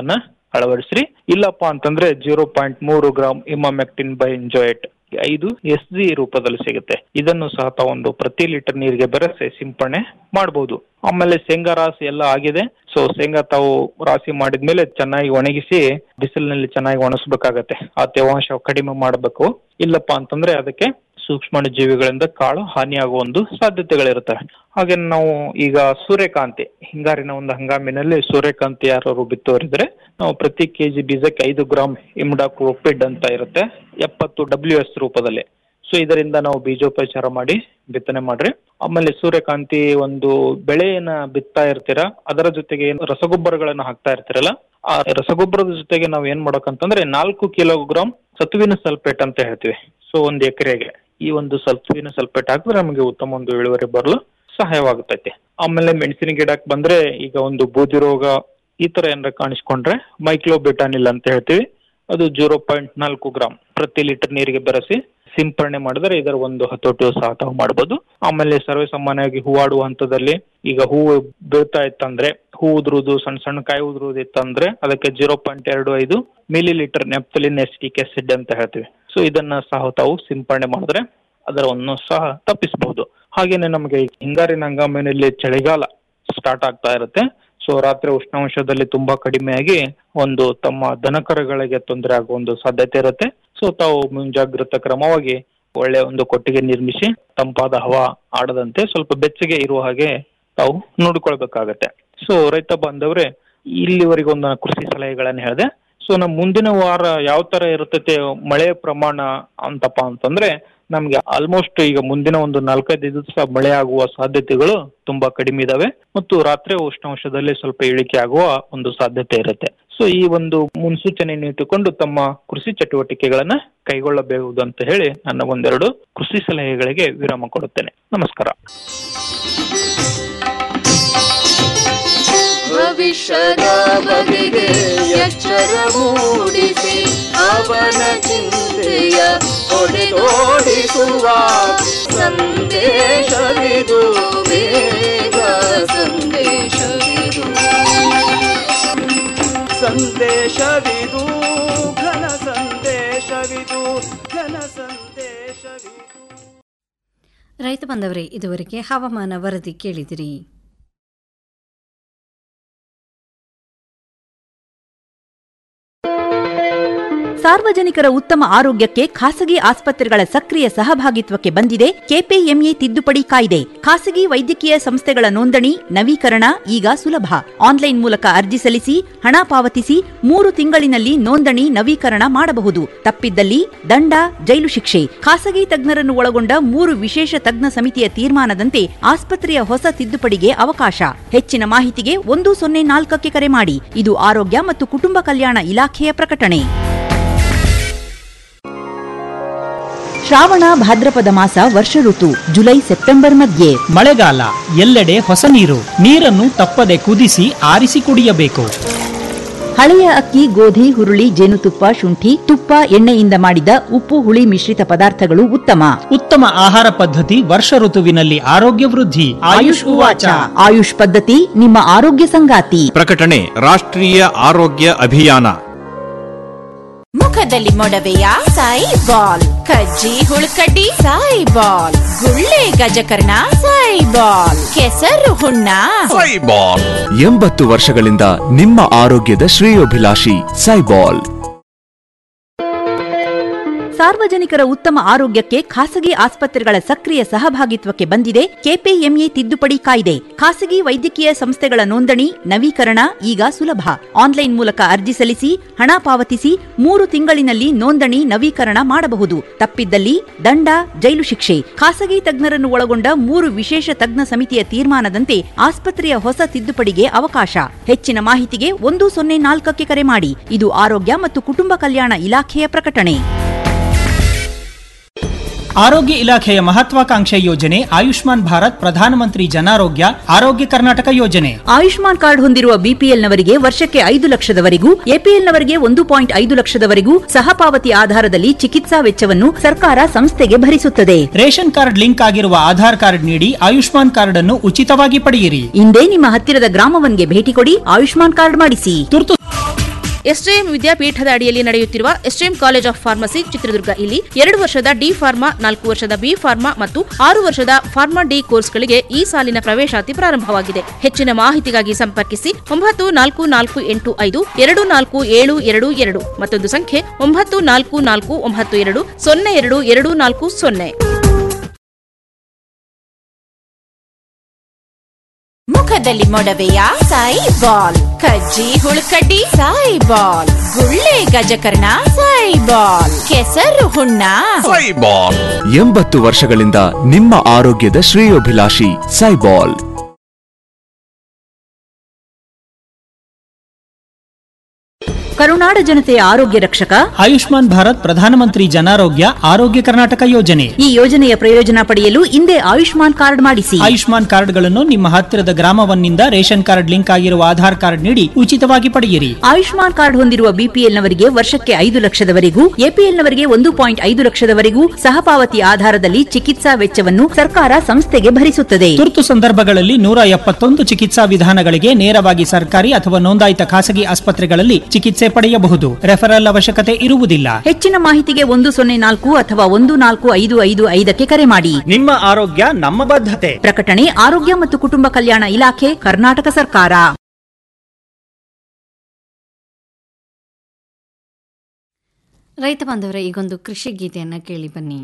ಅಳವಡಿಸ್ರಿ ಇಲ್ಲಪ್ಪ ಅಂತಂದ್ರೆ ಜೀರೋ ಪಾಯಿಂಟ್ ಮೂರು ಗ್ರಾಮ್ ಇಮಾಮೆಕ್ಟಿನ್ ಬೈ ಎಂಜಾಯಟ್ ಐದು ಎಸ್ ಜಿ ರೂಪದಲ್ಲಿ ಸಿಗುತ್ತೆ ಇದನ್ನು ಸಹ ತಾವೊಂದು ಪ್ರತಿ ಲೀಟರ್ ನೀರಿಗೆ ಬೆರೆಸಿ ಸಿಂಪಡಣೆ ಮಾಡಬಹುದು ಆಮೇಲೆ ಶೇಂಗಾ ರಾಶಿ ಎಲ್ಲ ಆಗಿದೆ ಸೊ ಶೇಂಗಾ ತಾವು ರಾಶಿ ಮಾಡಿದ್ಮೇಲೆ ಚೆನ್ನಾಗಿ ಒಣಗಿಸಿ ಬಿಸಿಲಿನಲ್ಲಿ ಚೆನ್ನಾಗಿ ಒಣಗಿಸ್ಬೇಕಾಗತ್ತೆ ಆ ತೇವಾಂಶ ಕಡಿಮೆ ಮಾಡಬೇಕು ಇಲ್ಲಪ್ಪ ಅಂತಂದ್ರೆ ಅದಕ್ಕೆ ಸೂಕ್ಷ್ಮಾಣು ಜೀವಿಗಳಿಂದ ಕಾಳು ಹಾನಿಯಾಗುವ ಒಂದು ಸಾಧ್ಯತೆಗಳಿರುತ್ತವೆ ಹಾಗೆ ನಾವು ಈಗ ಸೂರ್ಯಕಾಂತಿ ಹಿಂಗಾರಿನ ಒಂದು ಹಂಗಾಮಿನಲ್ಲಿ ಸೂರ್ಯಕಾಂತಿ ಯಾರು ಬಿತ್ತುವರಿದ್ರೆ ನಾವು ಪ್ರತಿ ಕೆಜಿ ಬೀಜಕ್ಕೆ ಐದು ಗ್ರಾಮ್ ಇಮ್ಡಾಕ್ಲೋಪಿಡ್ ಅಂತ ಇರುತ್ತೆ ಎಪ್ಪತ್ತು ಡಬ್ಲ್ಯೂ ಎಸ್ ರೂಪದಲ್ಲಿ ಸೊ ಇದರಿಂದ ನಾವು ಬೀಜೋಪಚಾರ ಮಾಡಿ ಬಿತ್ತನೆ ಮಾಡ್ರಿ ಆಮೇಲೆ ಸೂರ್ಯಕಾಂತಿ ಒಂದು ಬೆಳೆಯನ್ನ ಬಿತ್ತಾ ಇರ್ತೀರಾ ಅದರ ಜೊತೆಗೆ ಏನು ರಸಗೊಬ್ಬರಗಳನ್ನ ಹಾಕ್ತಾ ಇರ್ತೀರಲ್ಲ ಆ ರಸಗೊಬ್ಬರದ ಜೊತೆಗೆ ನಾವು ಏನ್ ಮಾಡ್ಬೇಕಂತಂದ್ರೆ ನಾಲ್ಕು ಕಿಲೋಗ್ರಾಮ್ ಸತುವಿನ ಸಲ್ಫೇಟ್ ಅಂತ ಹೇಳ್ತೀವಿ ಸೊ ಒಂದು ಎಕರೆಗೆ ಈ ಒಂದು ಸತುವಿನ ಸಲ್ಫೇಟ್ ಹಾಕಿದ್ರೆ ನಮಗೆ ಉತ್ತಮ ಒಂದು ಇಳುವರಿ ಬರಲು ಸಹಾಯವಾಗುತ್ತೈತೆ ಆಮೇಲೆ ಮೆಣಸಿನ ಗಿಡಕ್ಕೆ ಬಂದ್ರೆ ಈಗ ಒಂದು ಬೂದಿ ರೋಗ ಈ ತರ ಏನಾರ ಕಾಣಿಸ್ಕೊಂಡ್ರೆ ಮೈಕ್ಲೋಬಿಟಾನಿಲ್ ಅಂತ ಹೇಳ್ತೀವಿ ಅದು ಜೀರೋ ಪಾಯಿಂಟ್ ನಾಲ್ಕು ಗ್ರಾಮ್ ಪ್ರತಿ ಲೀಟರ್ ನೀರಿಗೆ ಬೆರೆಸಿ ಸಿಂಪರಣೆ ಮಾಡಿದ್ರೆ ಇದರ ಒಂದು ಹತೋಟಿಯು ಸಹ ತಾವು ಮಾಡಬಹುದು ಆಮೇಲೆ ಸರ್ವೇ ಸಾಮಾನ್ಯವಾಗಿ ಹೂವಾಡುವ ಹಂತದಲ್ಲಿ ಈಗ ಹೂವು ಬೀಳ್ತಾ ಇತ್ತಂದ್ರೆ ಹೂ ಉದುರುದು ಸಣ್ಣ ಸಣ್ಣ ಕಾಯಿ ಉದುರುದು ಇತ್ತಂದ್ರೆ ಅದಕ್ಕೆ ಜೀರೋ ಪಾಯಿಂಟ್ ಎರಡು ಐದು millilitre naphthalene acetic acid ಅಂತ ಹೇಳ್ತೀವಿ ಸೊ ಇದನ್ನ ಸಹ ತಾವು ಸಿಂಪರಣೆ ಮಾಡಿದ್ರೆ ಅದರವನ್ನು ಸಹ ತಪ್ಪಿಸಬಹುದು ಹಾಗೇನೆ ನಮಗೆ ಹಿಂಗಾರಿನ ಹಂಗಾಮಿನಲ್ಲಿ ಚಳಿಗಾಲ ಸ್ಟಾರ್ಟ್ ಆಗ್ತಾ ಇರುತ್ತೆ ಸೊ ರಾತ್ರಿ ಉಷ್ಣಾಂಶದಲ್ಲಿ ತುಂಬಾ ಕಡಿಮೆಯಾಗಿ ಒಂದು ತಮ್ಮ ದನಕರಗಳಿಗೆ ತೊಂದರೆ ಆಗುವ ಒಂದು ಸಾಧ್ಯತೆ ಇರುತ್ತೆ ಸೊ ತಾವು ಮುಂಜಾಗ್ರತಾ ಕ್ರಮವಾಗಿ ಒಳ್ಳೆ ಒಂದು ಕೊಟ್ಟಿಗೆ ನಿರ್ಮಿಸಿ ತಂಪಾದ ಹವಾ ಆಡದಂತೆ ಸ್ವಲ್ಪ ಬೆಚ್ಚಗೆ ಇರುವ ಹಾಗೆ ತಾವು ನೋಡಿಕೊಳ್ಬೇಕಾಗತ್ತೆ ಸೊ ರೈತ ಬಾಂಧವ್ರೆ ಇಲ್ಲಿವರೆಗೆ ಒಂದು ನಾನು ಕೃಷಿ ಸಲಹೆಗಳನ್ನ ಹೇಳಿದೆ ಸೊ ನಮ್ಮ ಮುಂದಿನ ವಾರ ಯಾವ ತರ ಇರ್ತೈತೆ ಮಳೆ ಪ್ರಮಾಣ ಅಂತಪ್ಪ ಅಂತಂದ್ರೆ ನಮ್ಗೆ ಆಲ್ಮೋಸ್ಟ್ ಈಗ ಮುಂದಿನ ಒಂದು ನಾಲ್ಕೈದು ದಿವಸ ಮಳೆ ಆಗುವ ಸಾಧ್ಯತೆಗಳು ತುಂಬಾ ಕಡಿಮೆ ಇದಾವೆ ಮತ್ತು ರಾತ್ರಿ ಉಷ್ಣಾಂಶದಲ್ಲಿ ಸ್ವಲ್ಪ ಇಳಿಕೆ ಆಗುವ ಒಂದು ಸಾಧ್ಯತೆ ಇರುತ್ತೆ ಸೊ ಈ ಒಂದು ಮುನ್ಸೂಚನೆಯನ್ನು ಇಟ್ಟುಕೊಂಡು ತಮ್ಮ ಕೃಷಿ ಚಟುವಟಿಕೆಗಳನ್ನ ಕೈಗೊಳ್ಳಬಹುದು ಅಂತ ಹೇಳಿ ನನ್ನ ಒಂದೆರಡು ಕೃಷಿ ಸಲಹೆಗಳಿಗೆ ವಿರಾಮ ಕೊಡುತ್ತೇನೆ ನಮಸ್ಕಾರ ಭವಿಷ್ಯದ ಬಗೆಗೆ ಎಚ್ಚರ ಮೂಡಿಸಿ ಅವನ ಚಿಂತೆಯ ಹೊಡೆದೋಡಿಸುವ ಸಂದೇಶವಿದು ಬೇಗ ಸಂದೇಶವಿದು ಸಂದೇಶವಿದು ಘನ ಸಂದೇಶವಿದು ಘನ ಸಂದೇಶವಿದು ರೈತ ಬಂದವರೇ ಇದುವರೆಗೆ ಹವಾಮಾನ ವರದಿ ಕೇಳಿದಿರಿ ಸಾರ್ವಜನಿಕರ ಉತ್ತಮ ಆರೋಗ್ಯಕ್ಕೆ ಖಾಸಗಿ ಆಸ್ಪತ್ರೆಗಳ ಸಕ್ರಿಯ ಸಹಭಾಗಿತ್ವಕ್ಕೆ ಬಂದಿದೆ ಕೆಪಿಎಂಇ ತಿದ್ದುಪಡಿ ಕಾಯ್ದೆ ಖಾಸಗಿ ವೈದ್ಯಕೀಯ ಸಂಸ್ಥೆಗಳ ನೋಂದಣಿ ನವೀಕರಣ ಈಗ ಸುಲಭ ಆನ್ಲೈನ್ ಮೂಲಕ ಅರ್ಜಿ ಸಲ್ಲಿಸಿ ಹಣ ಪಾವತಿಸಿ ಮೂರು ತಿಂಗಳಿನಲ್ಲಿ ನೋಂದಣಿ ನವೀಕರಣ ಮಾಡಬಹುದು ತಪ್ಪಿದ್ದಲ್ಲಿ ದಂಡ ಜೈಲು ಶಿಕ್ಷೆ ಖಾಸಗಿ ತಜ್ಞರನ್ನು ಒಳಗೊಂಡ ಮೂರು ವಿಶೇಷ ತಜ್ಞ ಸಮಿತಿಯ ತೀರ್ಮಾನದಂತೆ ಆಸ್ಪತ್ರೆಯ ಹೊಸ ತಿದ್ದುಪಡಿಗೆ ಅವಕಾಶ ಹೆಚ್ಚಿನ ಮಾಹಿತಿಗೆ ಒಂದು ಸೊನ್ನೆ ನಾಲ್ಕಕ್ಕೆ ಕರೆ ಮಾಡಿ ಇದು ಆರೋಗ್ಯ ಮತ್ತು ಕುಟುಂಬ ಕಲ್ಯಾಣ ಇಲಾಖೆಯ ಪ್ರಕಟಣೆ ಶ್ರಾವಣ ಭಾದ್ರಪದ ಮಾಸ ವರ್ಷ ಋತು ಜುಲೈ ಸೆಪ್ಟೆಂಬರ್ ಮಧ್ಯೆ ಮಳೆಗಾಲ ಎಲ್ಲೆಡೆ ಹೊಸ ನೀರು ನೀರನ್ನು ತಪ್ಪದೆ ಕುದಿಸಿ ಆರಿಸಿ ಕುಡಿಯಬೇಕು ಹಳೆಯ ಅಕ್ಕಿ ಗೋಧಿ ಹುರುಳಿ ಜೇನುತುಪ್ಪ ಶುಂಠಿ ತುಪ್ಪ ಎಣ್ಣೆಯಿಂದ ಮಾಡಿದ ಉಪ್ಪು ಹುಳಿ ಮಿಶ್ರಿತ ಪದಾರ್ಥಗಳು ಉತ್ತಮ ಉತ್ತಮ ಆಹಾರ ಪದ್ಧತಿ ವರ್ಷ ಋತುವಿನಲ್ಲಿ ಆರೋಗ್ಯ ವೃದ್ಧಿ ಆಯುಷ್ ಉವಾಚ ಆಯುಷ್ ಪದ್ಧತಿ ನಿಮ್ಮ ಆರೋಗ್ಯ ಸಂಗಾತಿ ಪ್ರಕಟಣೆ ರಾಷ್ಟ್ರೀಯ ಆರೋಗ್ಯ ಅಭಿಯಾನ ಮುಖದಲ್ಲಿ ಮೊಡವೆಯ ಸಾಯಿ ಬಾಲ್ ಕಜ್ಜಿ ಹುಳುಕಡ್ಡಿ ಸಾಯಿ ಬಾಲ್ ಗುಳ್ಳೆ ಗಜಕರ್ಣ ಸಾಯಿ ಬಾಲ್ ಕೆಸರು ಹುಣ್ಣ ಸೈಬಾಲ್ ಎಂಬತ್ತು ವರ್ಷಗಳಿಂದ ನಿಮ್ಮ ಆರೋಗ್ಯದ ಶ್ರೇಯೋಭಿಲಾಷಿ ಸೈಬಾಲ್ ಸಾರ್ವಜನಿಕರ ಉತ್ತಮ ಆರೋಗ್ಯಕ್ಕೆ ಖಾಸಗಿ ಆಸ್ಪತ್ರೆಗಳ ಸಕ್ರಿಯ ಸಹಭಾಗಿತ್ವಕ್ಕೆ ಬಂದಿದೆ ಕೆಪಿಎಂಇ ತಿದ್ದುಪಡಿ ಕಾಯ್ದೆ ಖಾಸಗಿ ವೈದ್ಯಕೀಯ ಸಂಸ್ಥೆಗಳ ನೋಂದಣಿ ನವೀಕರಣ ಈಗ ಸುಲಭ ಆನ್ಲೈನ್ ಮೂಲಕ ಅರ್ಜಿ ಸಲ್ಲಿಸಿ ಹಣ ಪಾವತಿಸಿ ಮೂರು ತಿಂಗಳಿನಲ್ಲಿ ನೋಂದಣಿ ನವೀಕರಣ ಮಾಡಬಹುದು ತಪ್ಪಿದ್ದಲ್ಲಿ ದಂಡ ಜೈಲು ಶಿಕ್ಷೆ ಖಾಸಗಿ ತಜ್ಞರನ್ನು ಒಳಗೊಂಡ ಮೂರು ವಿಶೇಷ ತಜ್ಞ ಸಮಿತಿಯ ತೀರ್ಮಾನದಂತೆ ಆಸ್ಪತ್ರೆಯ ಹೊಸ ತಿದ್ದುಪಡಿಗೆ ಅವಕಾಶ ಹೆಚ್ಚಿನ ಮಾಹಿತಿಗೆ ಒಂದು ಸೊನ್ನೆ ನಾಲ್ಕಕ್ಕೆ ಕರೆ ಮಾಡಿ ಇದು ಆರೋಗ್ಯ ಮತ್ತು ಕುಟುಂಬ ಕಲ್ಯಾಣ ಇಲಾಖೆಯ ಪ್ರಕಟಣೆ ಆರೋಗ್ಯ ಇಲಾಖೆಯ ಮಹತ್ವಾಕಾಂಕ್ಷೆ ಯೋಜನೆ ಆಯುಷ್ಮಾನ್ ಭಾರತ್ ಪ್ರಧಾನಮಂತ್ರಿ ಜನಾರೋಗ್ಯ ಆರೋಗ್ಯ ಕರ್ನಾಟಕ ಯೋಜನೆ ಆಯುಷ್ಮಾನ್ ಕಾರ್ಡ್ ಹೊಂದಿರುವ ಬಿಪಿಎಲ್ನವರಿಗೆ ವರ್ಷಕ್ಕೆ ಐದು ಲಕ್ಷದವರೆಗೂ ಎಪಿಎಲ್ನವರಿಗೆ ಒಂದು ಪಾಯಿಂಟ್ ಐದು ಲಕ್ಷದವರೆಗೂ ಸಹಪಾವತಿ ಆಧಾರದಲ್ಲಿ ಚಿಕಿತ್ಸಾ ವೆಚ್ಚವನ್ನು ಸರ್ಕಾರ ಸಂಸ್ಥೆಗೆ ಭರಿಸುತ್ತದೆ ರೇಷನ್ ಕಾರ್ಡ್ ಲಿಂಕ್ ಆಗಿರುವ ಆಧಾರ್ ಕಾರ್ಡ್ ನೀಡಿ ಆಯುಷ್ಮಾನ್ ಕಾರ್ಡ್ ಅನ್ನು ಉಚಿತವಾಗಿ ಪಡೆಯಿರಿ ಇಂದೇ ನಿಮ್ಮ ಹತ್ತಿರದ ಗ್ರಾಮವನ್ಗೆ ಭೇಟಿ ಕೊಡಿ ಆಯುಷ್ಮಾನ್ ಕಾರ್ಡ್ ಮಾಡಿಸಿ ತುರ್ತು ಎಸ್ಟಿಎಂ ವಿದ್ಯಾಪೀಠದ ಅಡಿಯಲ್ಲಿ ನಡೆಯುತ್ತಿರುವ STM college of pharmacy Chitradurga ಇಲ್ಲಿ ಎರಡು ವರ್ಷದ ಡಿ ಫಾರ್ಮಾ ನಾಲ್ಕು ವರ್ಷದ ಬಿ ಫಾರ್ಮಾ ಮತ್ತು ಆರು ವರ್ಷದ ಫಾರ್ಮಾ ಡಿ ಕೋರ್ಸ್ಗಳಿಗೆ ಈ ಸಾಲಿನ ಪ್ರವೇಶಾತಿ ಪ್ರಾರಂಭವಾಗಿದೆ ಹೆಚ್ಚಿನ ಮಾಹಿತಿಗಾಗಿ ಸಂಪರ್ಕಿಸಿ ಒಂಬತ್ತು ನಾಲ್ಕು ನಾಲ್ಕು ಎಂಟು ಐದು ಎರಡು ನಾಲ್ಕು ಏಳು ಎರಡು ಎರಡು ಮತ್ತೊಂದು ಸಂಖ್ಯೆ ಒಂಬತ್ತು ನಾಲ್ಕು ನಾಲ್ಕು ಒಂಬತ್ತು ಎರಡು ಸೊನ್ನೆ ಎರಡು ಎರಡು ನಾಲ್ಕು ಸೊನ್ನೆ ಮುಖದಲ್ಲಿ ಮೊಡವೆಯ ಸಾಯಿ ಬಾಲ್ ಕಜ್ಜಿ ಹುಳುಕಡ್ಡಿ ಸಾಯಿ ಬಾಲ್ ಗುಳ್ಳೆ ಗಜಕರ್ಣ ಸಾಯಿ ಬಾಲ್ ಕೆಸರು ಹುಣ್ಣ ಸೈಬಾಲ್ ಎಂಬತ್ತು ವರ್ಷಗಳಿಂದ ನಿಮ್ಮ ಆರೋಗ್ಯದ ಶ್ರೇಯೋಭಿಲಾಷಿ ಸೈಬಾಲ್ ಕರುನಾಡ ಜನತೆಯ ಆರೋಗ್ಯ ರಕ್ಷಕ ಆಯುಷ್ಮಾನ್ ಭಾರತ್ ಪ್ರಧಾನಮಂತ್ರಿ ಜನಾರೋಗ್ಯ ಆರೋಗ್ಯ ಕರ್ನಾಟಕ ಯೋಜನೆ ಈ ಯೋಜನೆಯ ಪ್ರಯೋಜನ ಪಡೆಯಲು ಹಿಂದೆ ಆಯುಷ್ಮಾನ್ ಕಾರ್ಡ್ ಮಾಡಿಸಿ ಆಯುಷ್ಮಾನ್ ಕಾರ್ಡ್ಗಳನ್ನು ನಿಮ್ಮ ಹತ್ತಿರದ ಗ್ರಾಮವನ್ನಿಂದ ರೇಷನ್ ಕಾರ್ಡ್ ಲಿಂಕ್ ಆಗಿರುವ ಆಧಾರ್ ಕಾರ್ಡ್ ನೀಡಿ ಉಚಿತವಾಗಿ ಪಡೆಯಿರಿ ಆಯುಷ್ಮಾನ್ ಕಾರ್ಡ್ ಹೊಂದಿರುವ ಬಿಪಿಎಲ್ನವರಿಗೆ ವರ್ಷಕ್ಕೆ ಐದು ಲಕ್ಷದವರೆಗೂ ಎಪಿಎಲ್ನವರಿಗೆ ಒಂದು ಪಾಯಿಂಟ್ ಐದು ಲಕ್ಷದವರೆಗೂ ಸಹಪಾವತಿ ಆಧಾರದಲ್ಲಿ ಚಿಕಿತ್ಸಾ ವೆಚ್ಚವನ್ನು ಸರ್ಕಾರ ಸಂಸ್ಥೆಗೆ ಭರಿಸುತ್ತದೆ ತುರ್ತು ಸಂದರ್ಭಗಳಲ್ಲಿ ನೂರ ಎಪ್ಪತ್ತೊಂದು ಚಿಕಿತ್ಸಾ ವಿಧಾನಗಳಿಗೆ ನೇರವಾಗಿ ಸರ್ಕಾರಿ ಅಥವಾ ನೋಂದಾಯಿತ ಖಾಸಗಿ ಆಸ್ಪತ್ರೆಗಳಲ್ಲಿ ಚಿಕಿತ್ಸೆ ಪಡೆಯಬಹುದು ರೆಫರಲ್ ಅವಶ್ಯಕತೆ ಇರುವುದಿಲ್ಲ ಹೆಚ್ಚಿನ ಮಾಹಿತಿಗೆ ಒಂದು ಸೊನ್ನೆ ನಾಲ್ಕು ಅಥವಾ ಒಂದು ನಾಲ್ಕು ಐದು ಐದು ಐದಕ್ಕೆ ಕರೆ ಮಾಡಿ ನಿಮ್ಮ ಆರೋಗ್ಯ ನಮ್ಮ ಬದ್ಧತೆ ಪ್ರಕಟಣೆ ಆರೋಗ್ಯ ಮತ್ತು ಕುಟುಂಬ ಕಲ್ಯಾಣ ಇಲಾಖೆ ಕರ್ನಾಟಕ ಸರ್ಕಾರ ರೈತ ಬಾಂಧವರ ಈಗೊಂದು ಕೃಷಿ ಗೀತೆಯನ್ನು ಕೇಳಿ ಬನ್ನಿ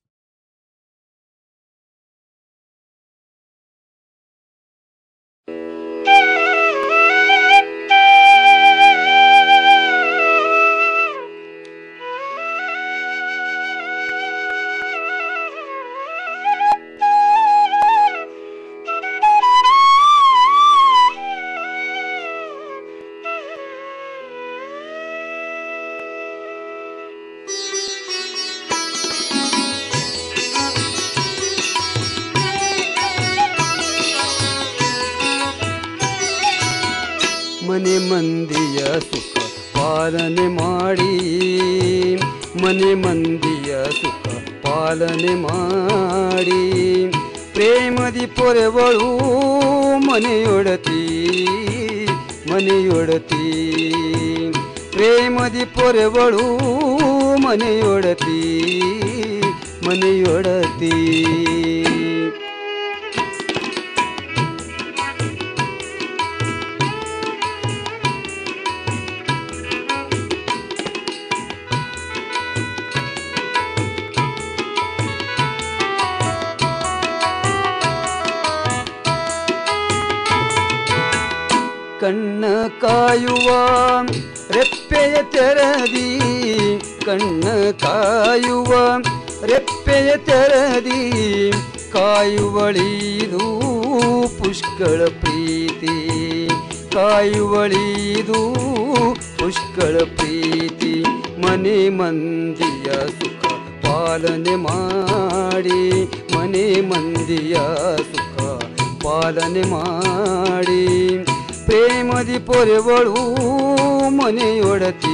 ಮನೆ ಮಂದಿಯ ಸುಖ ಪಾಲನೆ ಮಾಡಿ ಮನೆ ಮಂದಿಯ ಸುಖ ಪಾಲನೆ ಮಾಡಿ ಪ್ರೇಮದಿ ಪೊರೆವಳು ಮನೆಯೊಡತಿ ಮನೆಯೊಡತಿ ಪ್ರೇಮದಿ ಪೊರೆವಳು ಮನೆಯೊಡತಿ ಮನೆಯೊಡತಿ ಕಣ್ಣ ಕಾಯುವ ರೆಪ್ಪೆಯ ತೆರದಿ ಕಣ್ಣ ಕಾಯುವ ರೆಪ್ಪೆಯ ತೆರದಿ ಕಾಯುವಳಿದು ಪುಷ್ಕಳ ಪ್ರೀತಿ ಕಾಯುವಳಿದು ಪುಷ್ಕಳ ಪ್ರೀತಿ ಮನೆ ಮಂದಿಯ ಸುಖ ಪಾಲನೆ ಮಾಡಿ ಮನೆ ಮಂದಿಯ ಸುಖ ಪಾಲನೆ ಮಾಡಿ ಪ್ರೇಮದಿ ಪೊರೆವಳು ಮನೆಯೊಡತಿ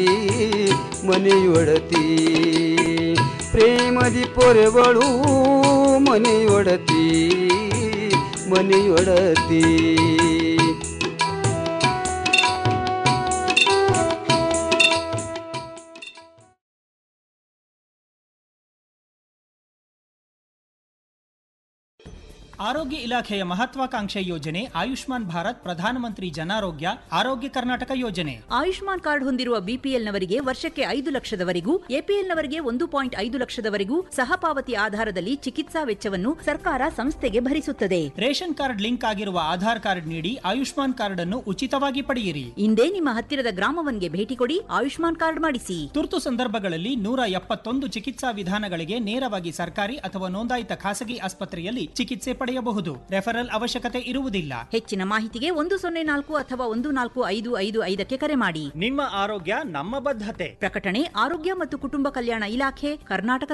ಮನೆಯೊಡತಿ ಪ್ರೇಮದಿ ಪೊರೆವಳು ಮನೆಯೊಡತಿ ಮನೆಯೊಡತಿ ಆರೋಗ್ಯ ಇಲಾಖೆಯ ಮಹತ್ವಾಕಾಂಕ್ಷೆ ಯೋಜನೆ ಆಯುಷ್ಮಾನ್ ಭಾರತ್ ಪ್ರಧಾನಮಂತ್ರಿ ಜನಾರೋಗ್ಯ ಆರೋಗ್ಯ ಕರ್ನಾಟಕ ಯೋಜನೆ ಆಯುಷ್ಮಾನ್ ಕಾರ್ಡ್ ಹೊಂದಿರುವ ಬಿಪಿಎಲ್ನವರಿಗೆ ವರ್ಷಕ್ಕೆ ಐದು ಲಕ್ಷದವರೆಗೂ ಎಪಿಎಲ್ನವರಿಗೆ ಒಂದು ಪಾಯಿಂಟ್ ಐದು ಲಕ್ಷದವರೆಗೂ ಸಹಪಾವತಿ ಆಧಾರದಲ್ಲಿ ಚಿಕಿತ್ಸಾ ವೆಚ್ಚವನ್ನು ಸರ್ಕಾರ ಸಂಸ್ಥೆಗೆ ಭರಿಸುತ್ತದೆ ರೇಷನ್ ಕಾರ್ಡ್ ಲಿಂಕ್ ಆಗಿರುವ ಆಧಾರ್ ಕಾರ್ಡ್ ನೀಡಿ ಆಯುಷ್ಮಾನ್ ಕಾರ್ಡ್ ಅನ್ನು ಉಚಿತವಾಗಿ ಪಡೆಯಿರಿ ಇಂದೇ ನಿಮ್ಮ ಹತ್ತಿರದ ಗ್ರಾಮವನ್ಗೆ ಭೇಟಿ ಕೊಡಿ ಆಯುಷ್ಮಾನ್ ಕಾರ್ಡ್ ಮಾಡಿಸಿ ತುರ್ತು ಸಂದರ್ಭಗಳಲ್ಲಿ ನೂರ ಎಪ್ಪತ್ತೊಂದು ಚಿಕಿತ್ಸಾ ವಿಧಾನಗಳಿಗೆ ನೇರವಾಗಿ ಸರ್ಕಾರಿ ಅಥವಾ ನೋಂದಾಯಿತ ಖಾಸಗಿ ಆಸ್ಪತ್ರೆಯಲ್ಲಿ ಚಿಕಿತ್ಸೆ ಪಡೆಯಬಹುದು ರೆಫರಲ್ ಅವಶ್ಯಕತೆ ಇರುವುದಿಲ್ಲ ಹೆಚ್ಚಿನ ಮಾಹಿತಿಗೆ ಒಂದು ಸೊನ್ನೆ ನಾಲ್ಕು ಅಥವಾ ಒಂದು ನಾಲ್ಕು ಐದು ಐದು ಐದಕ್ಕೆ ಕರೆ ಮಾಡಿ ನಿಮ್ಮ ಆರೋಗ್ಯ ನಮ್ಮ ಬದ್ಧತೆ ಪ್ರಕಟಣೆ ಆರೋಗ್ಯ ಮತ್ತು ಕುಟುಂಬ ಕಲ್ಯಾಣ ಇಲಾಖೆ ಕರ್ನಾಟಕ